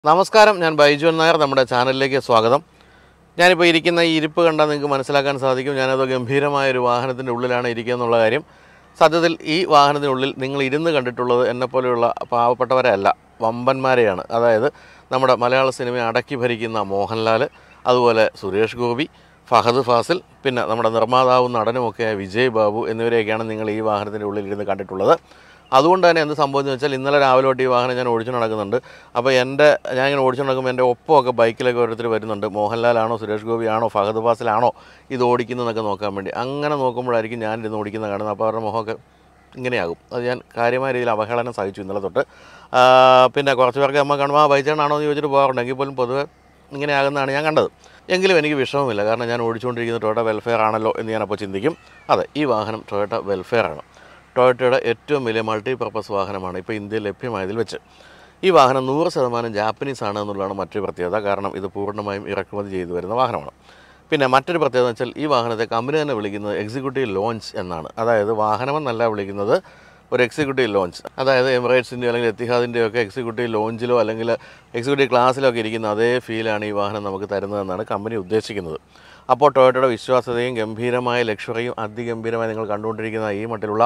നമസ്കാരം ഞാൻ ബൈജു എൻ നായർ നമ്മുടെ ചാനലിലേക്ക് സ്വാഗതം ഞാനിപ്പോൾ ഇരിക്കുന്ന ഈ ഇരിപ്പ് കണ്ടാൽ നിങ്ങൾക്ക് മനസ്സിലാക്കാൻ സാധിക്കും ഞാനത് ഗംഭീരമായ ഒരു വാഹനത്തിൻ്റെ ഉള്ളിലാണ് ഇരിക്കുക എന്നുള്ള കാര്യം സത്യത്തിൽ ഈ വാഹനത്തിനുള്ളിൽ നിങ്ങൾ ഇരുന്ന് കണ്ടിട്ടുള്ളത് എന്നെപ്പോലെയുള്ള പാവപ്പെട്ടവരല്ല വമ്പന്മാരെയാണ് അതായത് നമ്മുടെ മലയാള സിനിമയെ അടക്കി ഭരിക്കുന്ന മോഹൻലാൽ അതുപോലെ സുരേഷ് ഗോപി ഫഹദ് ഫാസിൽ പിന്നെ നമ്മുടെ നിർമ്മാതാവും നടനുമൊക്കെയായ വിജയ് ബാബു എന്നിവരെയൊക്കെയാണ് നിങ്ങൾ ഈ വാഹനത്തിൻ്റെ ഉള്ളിൽ ഇരുന്ന് കണ്ടിട്ടുള്ളത് അതുകൊണ്ട് തന്നെ എന്ത് സംഭവിച്ചെന്ന് വെച്ചാൽ ഇന്നലെ രാവിലെ തൊട്ട് ഈ വാഹനം ഞാൻ ഓടിച്ചു നടക്കുന്നുണ്ട് അപ്പോൾ എൻ്റെ ഞാൻ ഇങ്ങനെ ഓടിച്ചു നടക്കുമ്പോൾ എൻ്റെ ഒപ്പമൊക്കെ ബൈക്കിലൊക്കെ ഓരോരുത്തർ വരുന്നുണ്ട് മോഹൻലാലാണോ സുരേഷ് ഗോപിയാണോ ഫഹദ് ഫാസിലാണോ ഇത് ഓടിക്കുന്നതെന്നൊക്കെ നോക്കാൻ വേണ്ടി അങ്ങനെ നോക്കുമ്പോഴായിരിക്കും ഞാൻ ഇരുന്ന് ഓടിക്കുന്നത് കാണുന്നത് അപ്പോൾ അവരുടെ മുഖമൊക്കെ ഇങ്ങനെയാകും അത് ഞാൻ കാര്യമായ രീതിയിൽ അവഹേളനം സഹിച്ചു ഇന്നലെ തൊട്ട് ആ, പിന്നെ കുറച്ച് പേർക്ക് അമ്മ കാണുമ്പോൾ ആ ബൈച്ചേണാണോ എന്ന് ചോദിച്ചിട്ട് പോകാറുണ്ട് എങ്കിൽ പോലും പൊതുവെ ഇങ്ങനെയാകുന്നതാണ് ഞാൻ കണ്ടത് എങ്കിലും എനിക്ക് വിഷമമില്ല കാരണം ഞാൻ ഓടിച്ചുകൊണ്ടിരിക്കുന്ന ടൊയോട്ട വെൽഫെയർ ആണല്ലോ എന്ന് ഞാനപ്പോൾ ചിന്തിക്കും അതെ ഈ വാഹനം ടൊയോട്ട വെൽഫെയർ ആണ് ടൊയോട്ടയുടെ ഏറ്റവും വലിയ മൾട്ടി പർപ്പസ് വാഹനമാണ് ഇപ്പോൾ ഇന്ത്യയിൽ ലഭ്യമായതിൽ വെച്ച് ഈ വാഹനം നൂറ് ശതമാനം ജാപ്പനീസ് ആണ് എന്നുള്ളതാണ് മറ്റൊരു പ്രത്യേകത കാരണം ഇത് പൂർണ്ണമായും ഇറക്കുമതി ചെയ്തു വരുന്ന വാഹനമാണ് പിന്നെ മറ്റൊരു പ്രത്യേകത എന്ന് വെച്ചാൽ ഈ വാഹനത്തെ കമ്പനി തന്നെ വിളിക്കുന്നത് എക്സിക്യൂട്ടീവ് ലോഞ്ച് എന്നാണ് അതായത് വാഹനമെന്നല്ല വിളിക്കുന്നത് ഒരു എക്സിക്യൂട്ടീവ് ലോഞ്ച് അതായത് എമിറേറ്റ്സിൻ്റെയോ അല്ലെങ്കിൽ എത്തിഹാദിൻ്റെയോ ഒക്കെ എക്സിക്യൂട്ടീവ് ലോഞ്ചിലോ അല്ലെങ്കിൽ എക്സിക്യൂട്ടീവ് ക്ലാസ്സിലോ ഒക്കെ ഇരിക്കുന്ന അതേ ഫീലാണ് ഈ വാഹനം നമുക്ക് തരുന്നതെന്നാണ് കമ്പനി ഉദ്ദേശിക്കുന്നത് അപ്പോൾ ടൊയോട്ടയുടെ വിശ്വാസ്യതയും ഗംഭീരമായ ലക്ഷറിയും അതിഗംഭീരമായി നിങ്ങൾ കണ്ടുകൊണ്ടിരിക്കുന്ന ഈ മട്ടിലുള്ള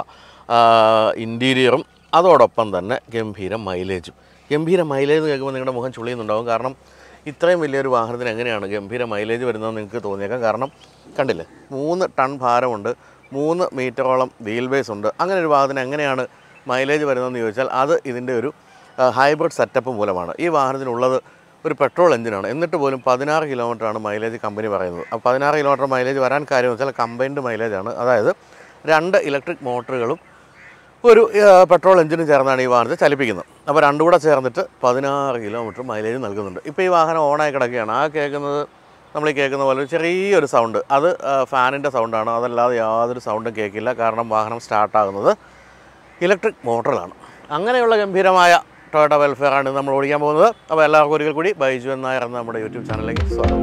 ഇൻറ്റീരിയറും അതോടൊപ്പം തന്നെ ഗംഭീര മൈലേജും ഗംഭീര മൈലേജ് എന്ന് കേൾക്കുമ്പോൾ നിങ്ങളുടെ മുഖം ചുളിയുന്നുണ്ടാവും കാരണം ഇത്രയും വലിയൊരു വാഹനത്തിന് എങ്ങനെയാണ് ഗംഭീര മൈലേജ് വരുന്നതെന്ന് നിങ്ങൾക്ക് തോന്നിയേക്കാം കാരണം കണ്ടില്ലേ മൂന്ന് ടൺ ഭാരമുണ്ട് മൂന്ന് മീറ്ററോളം വീൽ ബേസ് ഉണ്ട് അങ്ങനെ ഒരു വാഹനത്തിന് എങ്ങനെയാണ് മൈലേജ് വരുന്നതെന്ന് ചോദിച്ചാൽ അത് ഇതിൻ്റെ ഒരു ഹൈബ്രിഡ് സെറ്റപ്പ് മൂലമാണ് ഈ വാഹനത്തിനുള്ളത് ഒരു പെട്രോൾ എഞ്ചിനാണ് എന്നിട്ട് പോലും പതിനാറ് കിലോമീറ്ററാണ് മൈലേജ് കമ്പനി പറയുന്നത് അപ്പോൾ പതിനാറ് കിലോമീറ്റർ മൈലേജ് വരാൻ കാര്യം വെച്ചാൽ കമ്പൈൻഡ് മൈലേജാണ് അതായത് രണ്ട് ഇലക്ട്രിക് മോട്ടറുകളും ഒരു ആ, പെട്രോൾ എഞ്ചിനും ചേർന്നാണ് ഈ വാഹനത്തെ ചലിപ്പിക്കുന്നത് അപ്പോൾ രണ്ടും കൂടെ ചേർന്നിട്ട് പതിനാറ് കിലോമീറ്റർ മൈലേജ് നൽകുന്നുണ്ട് ഇപ്പോൾ ഈ വാഹനം ഓണായി കിടക്കുകയാണ് ആ കേൾക്കുന്നത് നമ്മൾ ഈ കേൾക്കുന്ന പോലെ ഒരു ചെറിയൊരു സൗണ്ട് അത് ഫാനിൻ്റെ സൗണ്ടാണ് അതല്ലാതെ യാതൊരു സൗണ്ടും കേൾക്കില്ല കാരണം വാഹനം സ്റ്റാർട്ടാകുന്നത് ഇലക്ട്രിക് മോട്ടറിലാണ് അങ്ങനെയുള്ള ഗംഭീരമായ ടൊയോട്ട വെൽഫെയർ ആണ് നമ്മൾ ഓടിക്കാൻ പോകുന്നത് അപ്പോൾ എല്ലാവർക്കും ഒരിക്കൽ കൂടി ബൈജു എന്നായർ എന്ന നമ്മുടെ യൂട്യൂബ് ചാനലിലേക്ക് സ്വാഗതം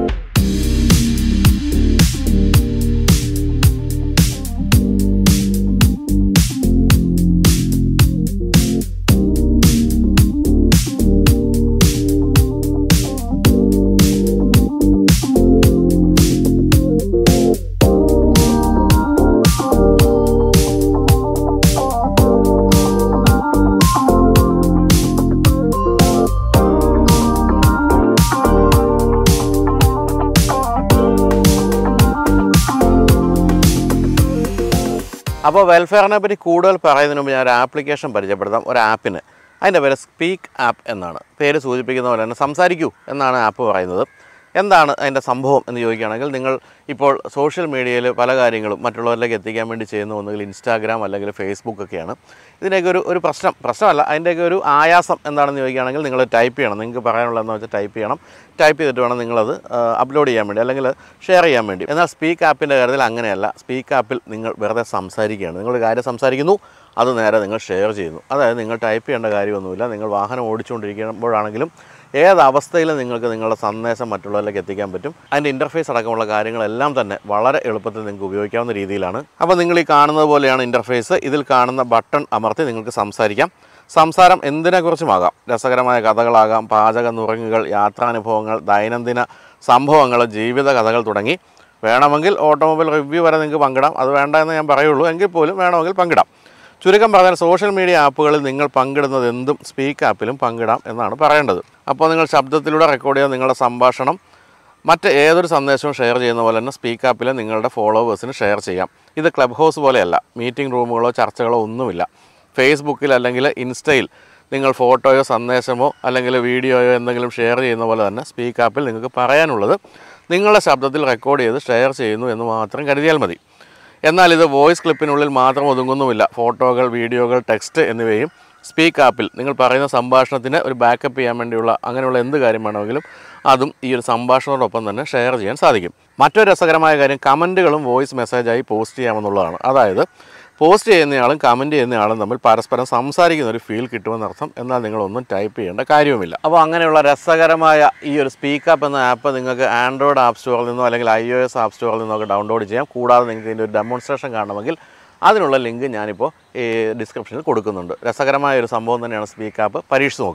അപ്പോൾ വെൽഫെയറിനെ പറ്റി കൂടുതൽ പറയുന്നതിന് മുമ്പ് ഞാൻ ഒരു ആപ്ലിക്കേഷൻ പരിചയപ്പെടുത്താം ഒരു ആപ്പിന് അതിൻ്റെ പേര് സ്പീക്ക് ആപ്പ് എന്നാണ് പേര് സൂചിപ്പിക്കുന്ന പോലെ തന്നെ സംസാരിക്കൂ എന്നാണ് ആപ്പ് പറയുന്നത് എന്താണ് അതിൻ്റെ സംഭവം എന്ന് ചോദിക്കുകയാണെങ്കിൽ നിങ്ങൾ ഇപ്പോൾ സോഷ്യൽ മീഡിയയിൽ പല കാര്യങ്ങളും മറ്റുള്ളവരിലേക്ക് എത്തിക്കാൻ വേണ്ടി ചെയ്യുന്ന ഒന്നുകിൽ ഇൻസ്റ്റാഗ്രാം അല്ലെങ്കിൽ ഫേസ്ബുക്ക് ഒക്കെയാണ് ഇതിൻ്റെയൊക്കെ ഒരു ഒരു പ്രശ്നം പ്രശ്നമല്ല അതിൻ്റെയൊക്കെ ഒരു ആയാസം എന്താണെന്ന് ചോദിക്കുകയാണെങ്കിൽ നിങ്ങൾ ടൈപ്പ് ചെയ്യണം നിങ്ങൾക്ക് പറയാനുള്ളതെന്ന് വെച്ചാൽ ടൈപ്പ് ചെയ്യണം ടൈപ്പ് ചെയ്തിട്ട് വേണം നിങ്ങളത് അപ്ലോഡ് ചെയ്യാൻ വേണ്ടി അല്ലെങ്കിൽ ഷെയർ ചെയ്യാൻ വേണ്ടി എന്നാൽ സ്പീക്ക് ആപ്പിൻ്റെ കാര്യത്തിൽ അങ്ങനെയല്ല സ്പീക്ക് ആപ്പിൽ നിങ്ങൾ വെറുതെ സംസാരിക്കുകയാണ് നിങ്ങൾ ഒരു കാര്യം സംസാരിക്കുന്നു അത് നേരെ നിങ്ങൾ ഷെയർ ചെയ്യുന്നു അതായത് നിങ്ങൾ ടൈപ്പ് ചെയ്യേണ്ട കാര്യമൊന്നുമില്ല നിങ്ങൾ വാഹനം ഓടിച്ചുകൊണ്ടിരിക്കുമ്പോഴാണെങ്കിലും ഏത് അവസ്ഥയിലും നിങ്ങൾക്ക് നിങ്ങളുടെ സന്ദേശം മറ്റുള്ളവരിലേക്ക് എത്തിക്കാൻ പറ്റും അതിൻ്റെ ഇൻ്റർഫേസ് അടക്കമുള്ള കാര്യങ്ങളെല്ലാം തന്നെ വളരെ എളുപ്പത്തിൽ നിങ്ങൾക്ക് ഉപയോഗിക്കാവുന്ന രീതിയിലാണ് അപ്പോൾ നിങ്ങൾ ഈ കാണുന്നത് പോലെയാണ് ഇൻ്റർഫേസ് ഇതിൽ കാണുന്ന ബട്ടൺ അമർത്തി നിങ്ങൾക്ക് സംസാരിക്കാം സംസാരം എന്തിനെക്കുറിച്ചുമാകാം രസകരമായ കഥകളാകാം പാചക നുറങ്ങുകൾ യാത്രാനുഭവങ്ങൾ ദൈനംദിന സംഭവങ്ങൾ ജീവിത കഥകൾ തുടങ്ങി വേണമെങ്കിൽ ഓട്ടോമൊബൈൽ റിവ്യൂ വരെ നിങ്ങൾക്ക് പങ്കിടാം അത് വേണ്ട എന്ന് ഞാൻ പറയുള്ളൂ എങ്കിൽ പോലും വേണമെങ്കിൽ പങ്കിടാം ചുരുക്കം പറഞ്ഞാൽ സോഷ്യൽ മീഡിയ ആപ്പുകളിൽ നിങ്ങൾ പങ്കിടുന്നത് എന്തും സ്പീക്ക് ആപ്പിലും പങ്കിടാം എന്നാണ് പറയേണ്ടത് അപ്പോൾ നിങ്ങൾ ശബ്ദത്തിലൂടെ റെക്കോർഡ് ചെയ്ത നിങ്ങളുടെ സംഭാഷണം മറ്റ് ഏതൊരു സന്ദേശവും ഷെയർ ചെയ്യുന്ന പോലെ തന്നെ സ്പീക്ക് ആപ്പിൽ നിങ്ങളുടെ ഫോളോവേഴ്സിന് ഷെയർ ചെയ്യാം ഇത് ക്ലബ് ഹൗസ് പോലെയല്ല മീറ്റിംഗ് റൂമുകളോ ചർച്ചകളോ ഒന്നുമില്ല ഫേസ്ബുക്കിൽ അല്ലെങ്കിൽ ഇൻസ്റ്റയിൽ നിങ്ങൾ ഫോട്ടോയോ സന്ദേശമോ അല്ലെങ്കിൽ വീഡിയോയോ എന്തെങ്കിലും ഷെയർ ചെയ്യുന്ന പോലെ തന്നെ സ്പീക്ക് ആപ്പിൽ നിങ്ങൾക്ക് പറയാനുള്ളത് നിങ്ങളുടെ ശബ്ദത്തിൽ റെക്കോർഡ് ചെയ്ത് ഷെയർ ചെയ്യുന്നു എന്ന് മാത്രം കരുതിയാൽ മതി എന്നാൽ ഇത് വോയിസ് ക്ലിപ്പിനുള്ളിൽ മാത്രം ഒതുങ്ങുന്നുമില്ല ഫോട്ടോകൾ വീഡിയോകൾ ടെക്സ്റ്റ് എന്നിവയും സ്പീക്ക് ആപ്പിൽ നിങ്ങൾ പറയുന്ന സംഭാഷണത്തിന് ഒരു ബാക്കപ്പ് ചെയ്യാൻ വേണ്ടിയുള്ള അങ്ങനെയുള്ള എന്ത് കാര്യം വേണമെങ്കിലും അതും ഈ ഒരു സംഭാഷണത്തോടൊപ്പം തന്നെ ഷെയർ ചെയ്യാൻ സാധിക്കും മറ്റൊരു രസകരമായ കാര്യം കമൻറ്റുകളും വോയിസ് മെസ്സേജായി പോസ്റ്റ് ചെയ്യാമെന്നുള്ളതാണ് അതായത് പോസ്റ്റ് ചെയ്യുന്നയാളും കമൻറ്റ് ചെയ്യുന്നയാളും തമ്മിൽ പരസ്പരം സംസാരിക്കുന്ന ഒരു ഫീൽ കിട്ടുമെന്നർത്ഥം എന്നാൽ നിങ്ങളൊന്നും ടൈപ്പ് ചെയ്യേണ്ട കാര്യവുമില്ല അപ്പോൾ അങ്ങനെയുള്ള രസകരമായ ഈ ഒരു സ്പീക്ക് അപ്പ് എന്ന ആപ്പ് നിങ്ങൾക്ക് ആൻഡ്രോയിഡ് ആപ്പ് സ്റ്റോറിൽ നിന്നോ അല്ലെങ്കിൽ ഐ ഒ എസ് ആപ്പ് സ്റ്റോറിൽ നിന്നോ ഒക്കെ ഡൗൺലോഡ് ചെയ്യാം കൂടാതെ നിങ്ങൾക്ക് ഇതിൻ്റെ ഒരു ഡെമോൺസ്ട്രേഷൻ കാണണമെങ്കിൽ അതിനുള്ള ലിങ്ക് ഞാനിപ്പോൾ ഈ ഡിസ്ക്രിപ്ഷനിൽ കൊടുക്കുന്നുണ്ട് രസകരമായ ഒരു സംഭവം തന്നെയാണ് സ്പീക്ക് ആപ്പ് പരീക്ഷിച്ച് നോക്കാം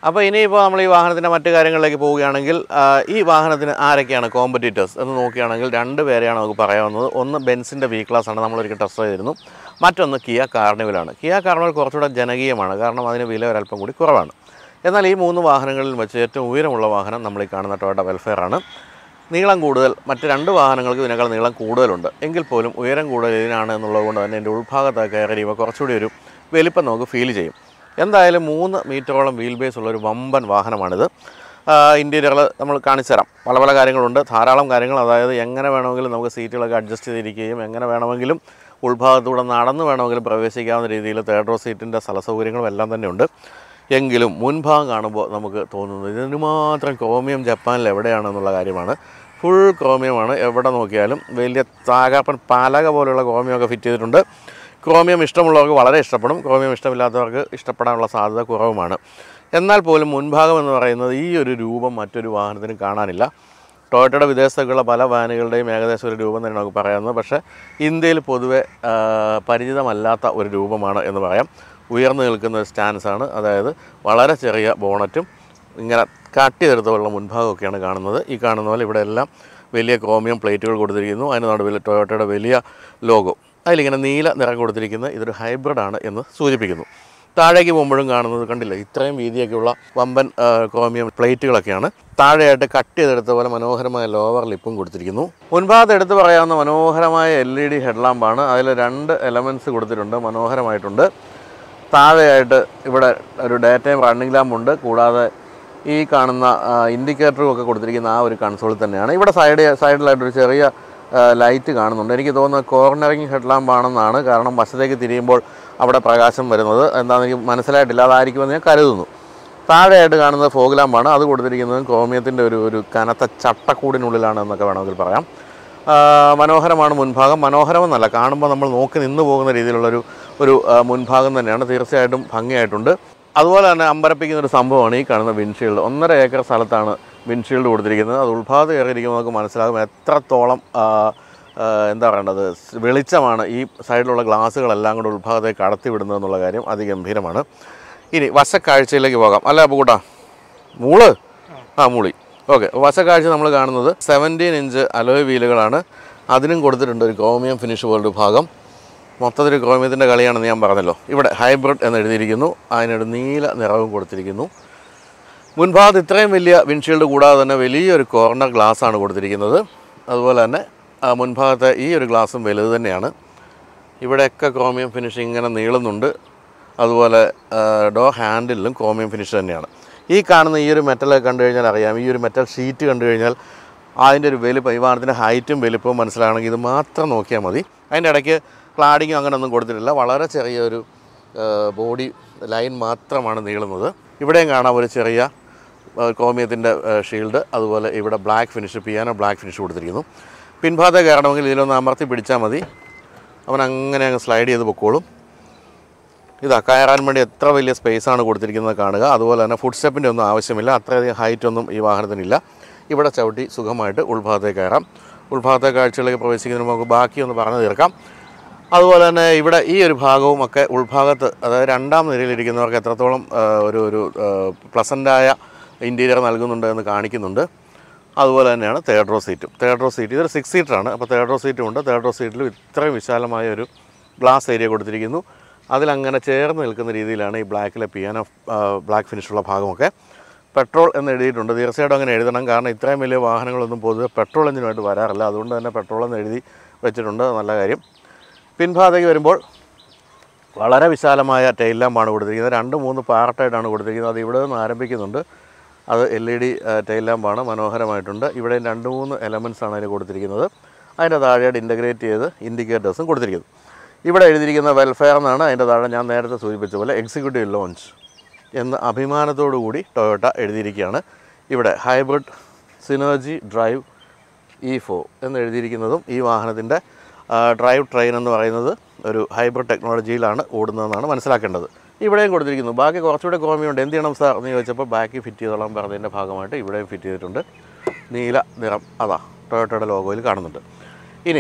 അപ്പോൾ ഇനിയിപ്പോൾ നമ്മൾ ഈ വാഹനത്തിൻ്റെ മറ്റു കാര്യങ്ങളിലേക്ക് പോവുകയാണെങ്കിൽ ആ, ഈ വാഹനത്തിന് ആരൊക്കെയാണ് കോമ്പറ്റീറ്റേഴ്സ് എന്ന് നോക്കുകയാണെങ്കിൽ രണ്ട് പേരെയാണ് നമുക്ക് പറയാവുന്നത് ഒന്ന് ബെൻസിൻ്റെ വി ക്ലാസ് ആണ് നമ്മളൊരിക്കൽ ടെസ്റ്റ് ചെയ്തിരുന്നു മറ്റൊന്ന് കിയ കാർണിവലാണ് കിയ കാർണിവൽ കുറച്ചുകൂടെ ജനകീയമാണ് കാരണം അതിന് വില ഒരല്പം കൂടി കുറവാണ് എന്നാൽ ഈ മൂന്ന് വാഹനങ്ങളിൽ വെച്ച് ഏറ്റവും ഉയരമുള്ള വാഹനം നമ്മൾ ഈ കാണുന്ന ടൊയോട്ട വെൽഫെയർ ആണ് നീളം കൂടുതൽ മറ്റ് രണ്ട് വാഹനങ്ങൾക്ക് ഇതിനേക്കാൾ നീളം കൂടുതലുണ്ട് എങ്കിൽ പോലും ഉയരം കൂടുതൽ ഇതിനാണ് എന്നുള്ളത് കൊണ്ട് തന്നെ എൻ്റെ ഉൾഭാഗത്തൊക്കെ കയറി കഴിയുമ്പോൾ കുറച്ചുകൂടി ഒരു വലിപ്പം നമുക്ക് ഫീൽ ചെയ്യും എന്തായാലും മൂന്ന് മീറ്ററോളം വീൽ ബേസ് ഉള്ള ഒരു വമ്പൻ വാഹനമാണിത് ഇൻറ്റീരിയറിൽ നമ്മൾ കാണിച്ചു തരാം പല പല കാര്യങ്ങളുണ്ട് ധാരാളം കാര്യങ്ങൾ അതായത് എങ്ങനെ വേണമെങ്കിലും നമുക്ക് സീറ്റുകളൊക്കെ അഡ്ജസ്റ്റ് ചെയ്തിരിക്കുകയും എങ്ങനെ വേണമെങ്കിലും ഉൾഭാഗത്തൂടെ നടന്ന് വേണമെങ്കിലും പ്രവേശിക്കാവുന്ന രീതിയിൽ തേർഡ് റോ സീറ്റിൻ്റെ സ്ഥല സൗകര്യങ്ങളും എല്ലാം തന്നെ ഉണ്ട് എങ്കിലും മുൻഭാഗം കാണുമ്പോൾ നമുക്ക് തോന്നുന്നത് ഇതിന് മാത്രം ക്രോമിയം ജപ്പാനിൽ എവിടെയാണെന്നുള്ള കാര്യമാണ് ഫുൾ ക്രോമിയമാണ് എവിടെ നോക്കിയാലും വലിയ താകാപ്പൻ പലക പോലുള്ള ക്രോമിയമൊക്കെ ഫിറ്റ് ചെയ്തിട്ടുണ്ട് ക്രോമിയം ഇഷ്ടമുള്ളവർക്ക് വളരെ ഇഷ്ടപ്പെടും ക്രോമിയം ഇഷ്ടമില്ലാത്തവർക്ക് ഇഷ്ടപ്പെടാനുള്ള സാധ്യത കുറവുമാണ് എന്നാൽ പോലും മുൻഭാഗം എന്ന് പറയുന്നത് ഈ ഒരു രൂപം മറ്റൊരു വാഹനത്തിനും കാണാനില്ല ടൊയോട്ടയുടെ വിദേശത്തേക്കുള്ള പല വാനുകളുടെയും ഏകദേശം ഒരു രൂപം തന്നെ നമുക്ക് പറയാവുന്നത് പക്ഷേ ഇന്ത്യയിൽ പൊതുവെ ആ, പരിചിതമല്ലാത്ത ഒരു രൂപമാണ് എന്ന് പറയാം ഉയർന്നു നിൽക്കുന്ന ഒരു സ്റ്റാൻസാണ് അതായത് വളരെ ചെറിയ ബോണറ്റും ഇങ്ങനെ കട്ട് ചെയ്തെടുത്തുള്ള മുൻഭാഗമൊക്കെയാണ് കാണുന്നത് ഈ കാണുന്ന പോലെ ഇവിടെ എല്ലാം വലിയ ക്രോമിയം പ്ലേറ്റുകൾ കൊടുത്തിരിക്കുന്നു അതിന് നടുവിൽ ടൊയോട്ടയുടെ വലിയ ലോഗോ അതിലിങ്ങനെ നീല നിറം കൊടുത്തിരിക്കുന്നത് ഇതൊരു ഹൈബ്രിഡാണ് എന്ന് സൂചിപ്പിക്കുന്നു താഴേക്ക് പോകുമ്പോഴും കാണുന്നത് കണ്ടില്ല ഇത്രയും വീതിയൊക്കെയുള്ള വമ്പൻ ആ, ക്രോമിയം പ്ലേറ്റുകളൊക്കെയാണ് താഴെയായിട്ട് കട്ട് ചെയ്തെടുത്ത പോലെ മനോഹരമായ ലോവർ ലിപ്പും കൊടുത്തിരിക്കുന്നു മുൻഭാഗത്ത് എടുത്ത് പറയാവുന്ന മനോഹരമായ എൽ ഇ ഡി ഹെഡ്ലാമ്പാണ് അതിൽ രണ്ട് എലമെൻറ്റ്സ് കൊടുത്തിട്ടുണ്ട് മനോഹരമായിട്ടുണ്ട് താഴെയായിട്ട് ഇവിടെ ഒരു ഡേ ടൈം റണ്ണിംഗ് ലാമ്പുണ്ട് കൂടാതെ ഈ കാണുന്ന ഇൻഡിക്കേറ്ററും ഒക്കെ കൊടുത്തിരിക്കുന്ന ആ ഒരു കൺസോളിൽ തന്നെയാണ് ഇവിടെ സൈഡ് സൈഡിലായിട്ടൊരു ചെറിയ ലൈറ്റ് കാണുന്നുണ്ട് എനിക്ക് തോന്നുന്നത് കോർണറിങ് ഹെഡ് ലാമ്പാണെന്നാണ് കാരണം വശത്തേക്ക് തിരിയുമ്പോൾ അവിടെ പ്രകാശം വരുന്നത് എന്താണെന്ന് എനിക്ക് മനസ്സിലായിട്ടില്ല അതായിരിക്കുമെന്ന് ഞാൻ കരുതുന്നു താഴെയായിട്ട് കാണുന്നത് ഫോഗ് ലാമ്പാണ് അത് കൊടുത്തിരിക്കുന്നത് ക്രോമിയത്തിൻ്റെ ഒരു ഒരു കനത്ത ചട്ടക്കൂടിനുള്ളിലാണ് എന്നൊക്കെ വേണമെങ്കിൽ പറയാം ആ, മനോഹരമാണ് മുൻഭാഗം മനോഹരമെന്നല്ല കാണുമ്പോൾ നമ്മൾ നോക്കി നിന്ന് പോകുന്ന രീതിയിലുള്ളൊരു ഒരു ആ, മുൻഭാഗം തന്നെയാണ് തീർച്ചയായിട്ടും ഭംഗിയായിട്ടുണ്ട് അതുപോലെ തന്നെ അമ്പരപ്പിക്കുന്ന ഒരു സംഭവമാണ് ഈ കാണുന്ന വിൻഷീൽഡ് ഒന്നര ഏക്കർ സ്ഥലത്താണ് വിൻഷീൽഡ് കൊടുത്തിരിക്കുന്നത് അത് ഉൾഭാഗത്ത് കയറിയിരിക്കുമ്പോൾ നമുക്ക് മനസ്സിലാകും എത്രത്തോളം ആ, ആ, എന്താ പറയേണ്ടത് സ് വെളിച്ചമാണ് ഈ സൈഡിലുള്ള ഗ്ലാസ്സുകളെല്ലാം കൂടെ ഉൾഭാഗത്തേക്ക് കടത്തി വിടുന്നത് എന്നുള്ള കാര്യം അതിഗംഭീരമാണ് ഇനി വശക്കാഴ്ചയിലേക്ക് പോകാം അല്ല പൂട്ടാ മൂള് ആ മൂളി ഓക്കെ വശക്കാഴ്ച നമ്മൾ കാണുന്നത് സെവൻറ്റീൻ ഇഞ്ച് അലോയ് വീലുകളാണ് അതിനും കൊടുത്തിട്ടുണ്ട് ഒരു ക്രോമിയം ഫിനിഷ് പോലൊരു ഭാഗം മൊത്തത്തിൽ ക്രോമിയത്തിൻ്റെ കളിയാണെന്ന് ഞാൻ പറഞ്ഞല്ലോ ഇവിടെ ഹൈബ്രിഡ് എന്ന് എഴുതിയിരിക്കുന്നു അതിനൊരു നീല നിറവും കൊടുത്തിരിക്കുന്നു മുൻഭാഗത്ത് ഇത്രയും വലിയ വിൻഷീൽഡ് കൂടാതെ തന്നെ വലിയൊരു കോർണർ ഗ്ലാസ് ആണ് കൊടുത്തിരിക്കുന്നത് അതുപോലെ തന്നെ ആ മുൻഭാഗത്തെ ഈ ഒരു ഗ്ലാസും വലുത് തന്നെയാണ് ഇവിടെയൊക്കെ ക്രോമിയം ഫിനിഷ് ഇങ്ങനെ നീളുന്നുണ്ട് അതുപോലെ ഡോർ ഹാൻഡിലും ക്രോമിയം ഫിനിഷ് തന്നെയാണ് ഈ കാണുന്ന ഈ ഒരു മെറ്റലൊക്കെ കണ്ടു കഴിഞ്ഞാൽ അറിയാം ഈ ഒരു മെറ്റൽ ഷീറ്റ് കണ്ടു കഴിഞ്ഞാൽ അതിൻ്റെ ഒരു വലിപ്പം ഈ വാഹനത്തിൻ്റെ ഹൈറ്റും വലിപ്പവും മനസ്സിലാകണമെങ്കിൽ ഇത് മാത്രം നോക്കിയാൽ മതി അതിൻ്റെ ഇടയ്ക്ക് ക്ലാഡിങ്ങും അങ്ങനെ ഒന്നും കൊടുത്തിട്ടില്ല വളരെ ചെറിയൊരു ബോഡി ലൈൻ മാത്രമാണ് നീളുന്നത് ഇവിടെയും കാണാം ഒരു ചെറിയ ക്രോമിയത്തിൻ്റെ ഷീൽഡ് അതുപോലെ ഇവിടെ black finish piano black finish കൊടുത്തിരിക്കുന്നു പിൻഭാഗത്തെ കയറണമെങ്കിൽ ഇതിലൊന്ന് അമർത്തി പിടിച്ചാൽ മതി അവൻ അങ്ങനെ അങ്ങ് സ്ലൈഡ് ചെയ്ത് പൊക്കോളും ഇതാ കയറാൻ വേണ്ടി എത്ര വലിയ സ്പേസ് ആണ് കൊടുത്തിരിക്കുന്നത് കാണുക അതുപോലെ തന്നെ ഫുഡ് സ്റ്റെപ്പിൻ്റെ ഒന്നും ആവശ്യമില്ല അത്രയധികം ഹൈറ്റ് ഒന്നും ഈ വാഹനത്തിനില്ല ഇവിടെ ചവിട്ടി സുഖമായിട്ട് ഉൾഭാഗത്തേക്ക് കയറാം ഉൾഭാഗത്തെ കാഴ്ചകളിലേക്ക് പ്രവേശിക്കുന്നതിന് നമുക്ക് ബാക്കിയൊന്ന് പറഞ്ഞു തീർക്കാം അതുപോലെ തന്നെ ഇവിടെ ഈ ഒരു ഭാഗവും ഒക്കെ ഉൾഭാഗത്ത് അതായത് രണ്ടാം നിരയിലിരിക്കുന്നവർക്ക് എത്രത്തോളം ആ, ഒരു ഒരു പ്ലസൻ്റായ ഇൻറ്റീരിയർ നൽകുന്നുണ്ട് എന്ന് കാണിക്കുന്നുണ്ട് അതുപോലെ തന്നെയാണ് തേർഡ് റോ സീറ്റും തേർഡ് റോ സീറ്റ് ഇതൊരു സിക്സ് സീറ്ററാണ് അപ്പോൾ തേർഡ് റോ സീറ്റും ഉണ്ട് തേർഡ് റോ സീറ്റിലും ഇത്രയും വിശാലമായ ഒരു ഗ്ലാസ് ഏരിയ കൊടുത്തിരിക്കുന്നു അതിലങ്ങനെ ചേർന്ന് നിൽക്കുന്ന രീതിയിലാണ് ഈ ബ്ലാക്കിലെ പിയാനോ ബ്ലാക്ക് ഫിനിഷുള്ള ഭാഗമൊക്കെ പെട്രോൾ എന്ന് എഴുതിയിട്ടുണ്ട് തീർച്ചയായിട്ടും അങ്ങനെ എഴുതണം കാരണം ഇത്രയും വലിയ വാഹനങ്ങളൊന്നും പൊതുവെ പെട്രോൾ എഞ്ചിനുമായിട്ട് വരാറില്ല അതുകൊണ്ട് തന്നെ പെട്രോൾ എന്ന് എഴുതി വെച്ചിട്ടുണ്ട് നല്ല കാര്യം പിൻഭാഗത്തേക്ക് വരുമ്പോൾ വളരെ വിശാലമായ ടൈൽ ലാമ്പാണ് കൊടുത്തിരിക്കുന്നത് രണ്ട് മൂന്ന് പാർട്ടായിട്ടാണ് കൊടുത്തിരിക്കുന്നത് അത് ഇവിടെ നിന്ന് ആരംഭിക്കുന്നുണ്ട് അത് എൽ ഇ ഡി ടൈൽ ലാമ്പാണ് മനോഹരമായിട്ടുണ്ട് ഇവിടെ രണ്ട് മൂന്ന് എലമെൻറ്റ്സ് ആണ് അതിന് കൊടുത്തിരിക്കുന്നത് അതിൻ്റെ താഴെയായിട്ട് ഇൻ്റഗ്രേറ്റ് ചെയ്ത് ഇൻഡിക്കേറ്റേഴ്സും കൊടുത്തിരിക്കുന്നു ഇവിടെ എഴുതിയിരിക്കുന്ന വെൽഫെയർ എന്നാണ് അതിൻ്റെ താഴെ ഞാൻ നേരത്തെ സൂചിപ്പിച്ച പോലെ എക്സിക്യൂട്ടീവ് ലോഞ്ച് എന്ന് അഭിമാനത്തോടു കൂടി ടൊയോട്ട എഴുതിയിരിക്കുകയാണ് ഇവിടെ ഹൈബ്രിഡ് സിനർജി ഡ്രൈവ് ഇ ഫോ എന്ന് എഴുതിയിരിക്കുന്നതും ഈ വാഹനത്തിൻ്റെ ഡ്രൈവ് ട്രെയിൻ എന്ന് പറയുന്നത് ഒരു ഹൈബ്രിഡ് ടെക്നോളജിയിലാണ് ഓടുന്നതെന്നാണ് മനസ്സിലാക്കേണ്ടത് ഇവിടെയും കൊടുത്തിരിക്കുന്നു ബാക്കി കുറച്ചുകൂടെ കോമിയുണ്ട് എന്ത് ചെയ്യണം സാർ എന്ന് ചോദിച്ചപ്പോൾ ബാക്കി ഫിറ്റ് ചെയ്തോളാൻ പറഞ്ഞതിൻ്റെ ഭാഗമായിട്ട് ഇവിടെയും ഫിറ്റ് ചെയ്തിട്ടുണ്ട് നീല നിറം അതാ ടൊയോട്ടയുടെ ലോഗോയിൽ കാണുന്നുണ്ട് ഇനി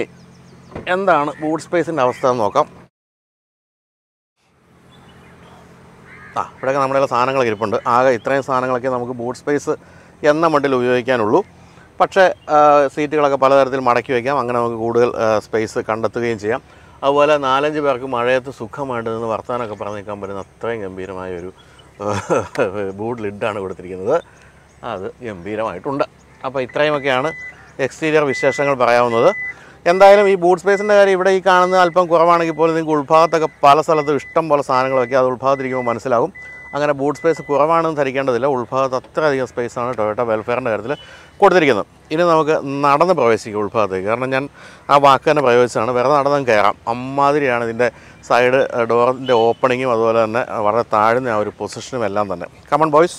എന്താണ് ബൂട്ട് സ്പേസിൻ്റെ അവസ്ഥ എന്ന് നോക്കാം ആ ഇവിടെയൊക്കെ നമ്മുടെ കയ്യിൽ സാധനങ്ങളൊക്കെ ഇരിപ്പുണ്ട് ആകെ ഇത്രയും സാധനങ്ങളൊക്കെ നമുക്ക് ബൂട്ട് സ്പേസ് എന്ന മട്ടിൽ ഉപയോഗിക്കാനുള്ളൂ പക്ഷേ ആ, സീറ്റുകളൊക്കെ പലതരത്തിൽ മടക്കി വയ്ക്കാം അങ്ങനെ നമുക്ക് കൂടുതൽ സ്പേസ് കണ്ടെത്തുകയും ചെയ്യാം അതുപോലെ നാലഞ്ച് പേർക്ക് മഴയത്ത് സുഖമായിട്ട് നിന്ന് വർത്താനമൊക്കെ പറഞ്ഞു നിൽക്കാൻ പറ്റുന്ന അത്രയും ഗംഭീരമായ ഒരു ബൂട്ട് ലിഡാണ് കൊടുത്തിരിക്കുന്നത് അത് ഗംഭീരമായിട്ടുണ്ട് അപ്പോൾ ഇത്രയുമൊക്കെയാണ് എക്സ്റ്റീരിയർ വിശേഷങ്ങൾ പറയാവുന്നത് എന്തായാലും ഈ ബൂട്ട് സ്പേസിൻ്റെ കാര്യം ഇവിടെ ഈ കാണുന്ന അല്പം കുറവാണെങ്കിൽ പോലും നിങ്ങൾക്ക് ഉൾഭാഗത്തൊക്കെ പല സ്ഥലത്തും ഇഷ്ടം പോലെ സാധനങ്ങൾ വയ്ക്കുക അത് ഉൾഭാഗത്തിരിക്കുമ്പോൾ മനസ്സിലാകും അങ്ങനെ ബൂട്ട് സ്പേസ് കുറവാണെന്ന് ധരിക്കേണ്ടതില്ല ഉൾഭാഗത്ത് അത്രയധികം സ്പേസാണ് ടൊയോട്ട വെൽഫെയറിൻ്റെ കാര്യത്തിൽ കൊടുത്തിരിക്കുന്നത് ഇനി നമുക്ക് നടന്ന് പ്രവേശിക്കാം ഉൾഭാഗത്തേക്ക് കാരണം ഞാൻ ആ വാക്ക് തന്നെ പ്രയോഗിച്ചതാണ് വെറുതെ നടന്നും കയറാം അമ്മാതിരിയാണ് ഇതിൻ്റെ സൈഡ് ഡോറിൻ്റെ ഓപ്പണിങ്ങും അതുപോലെ തന്നെ വളരെ താഴ്ന്ന ആ ഒരു പൊസിഷനും എല്ലാം തന്നെ കമൺ ബോയ്സ്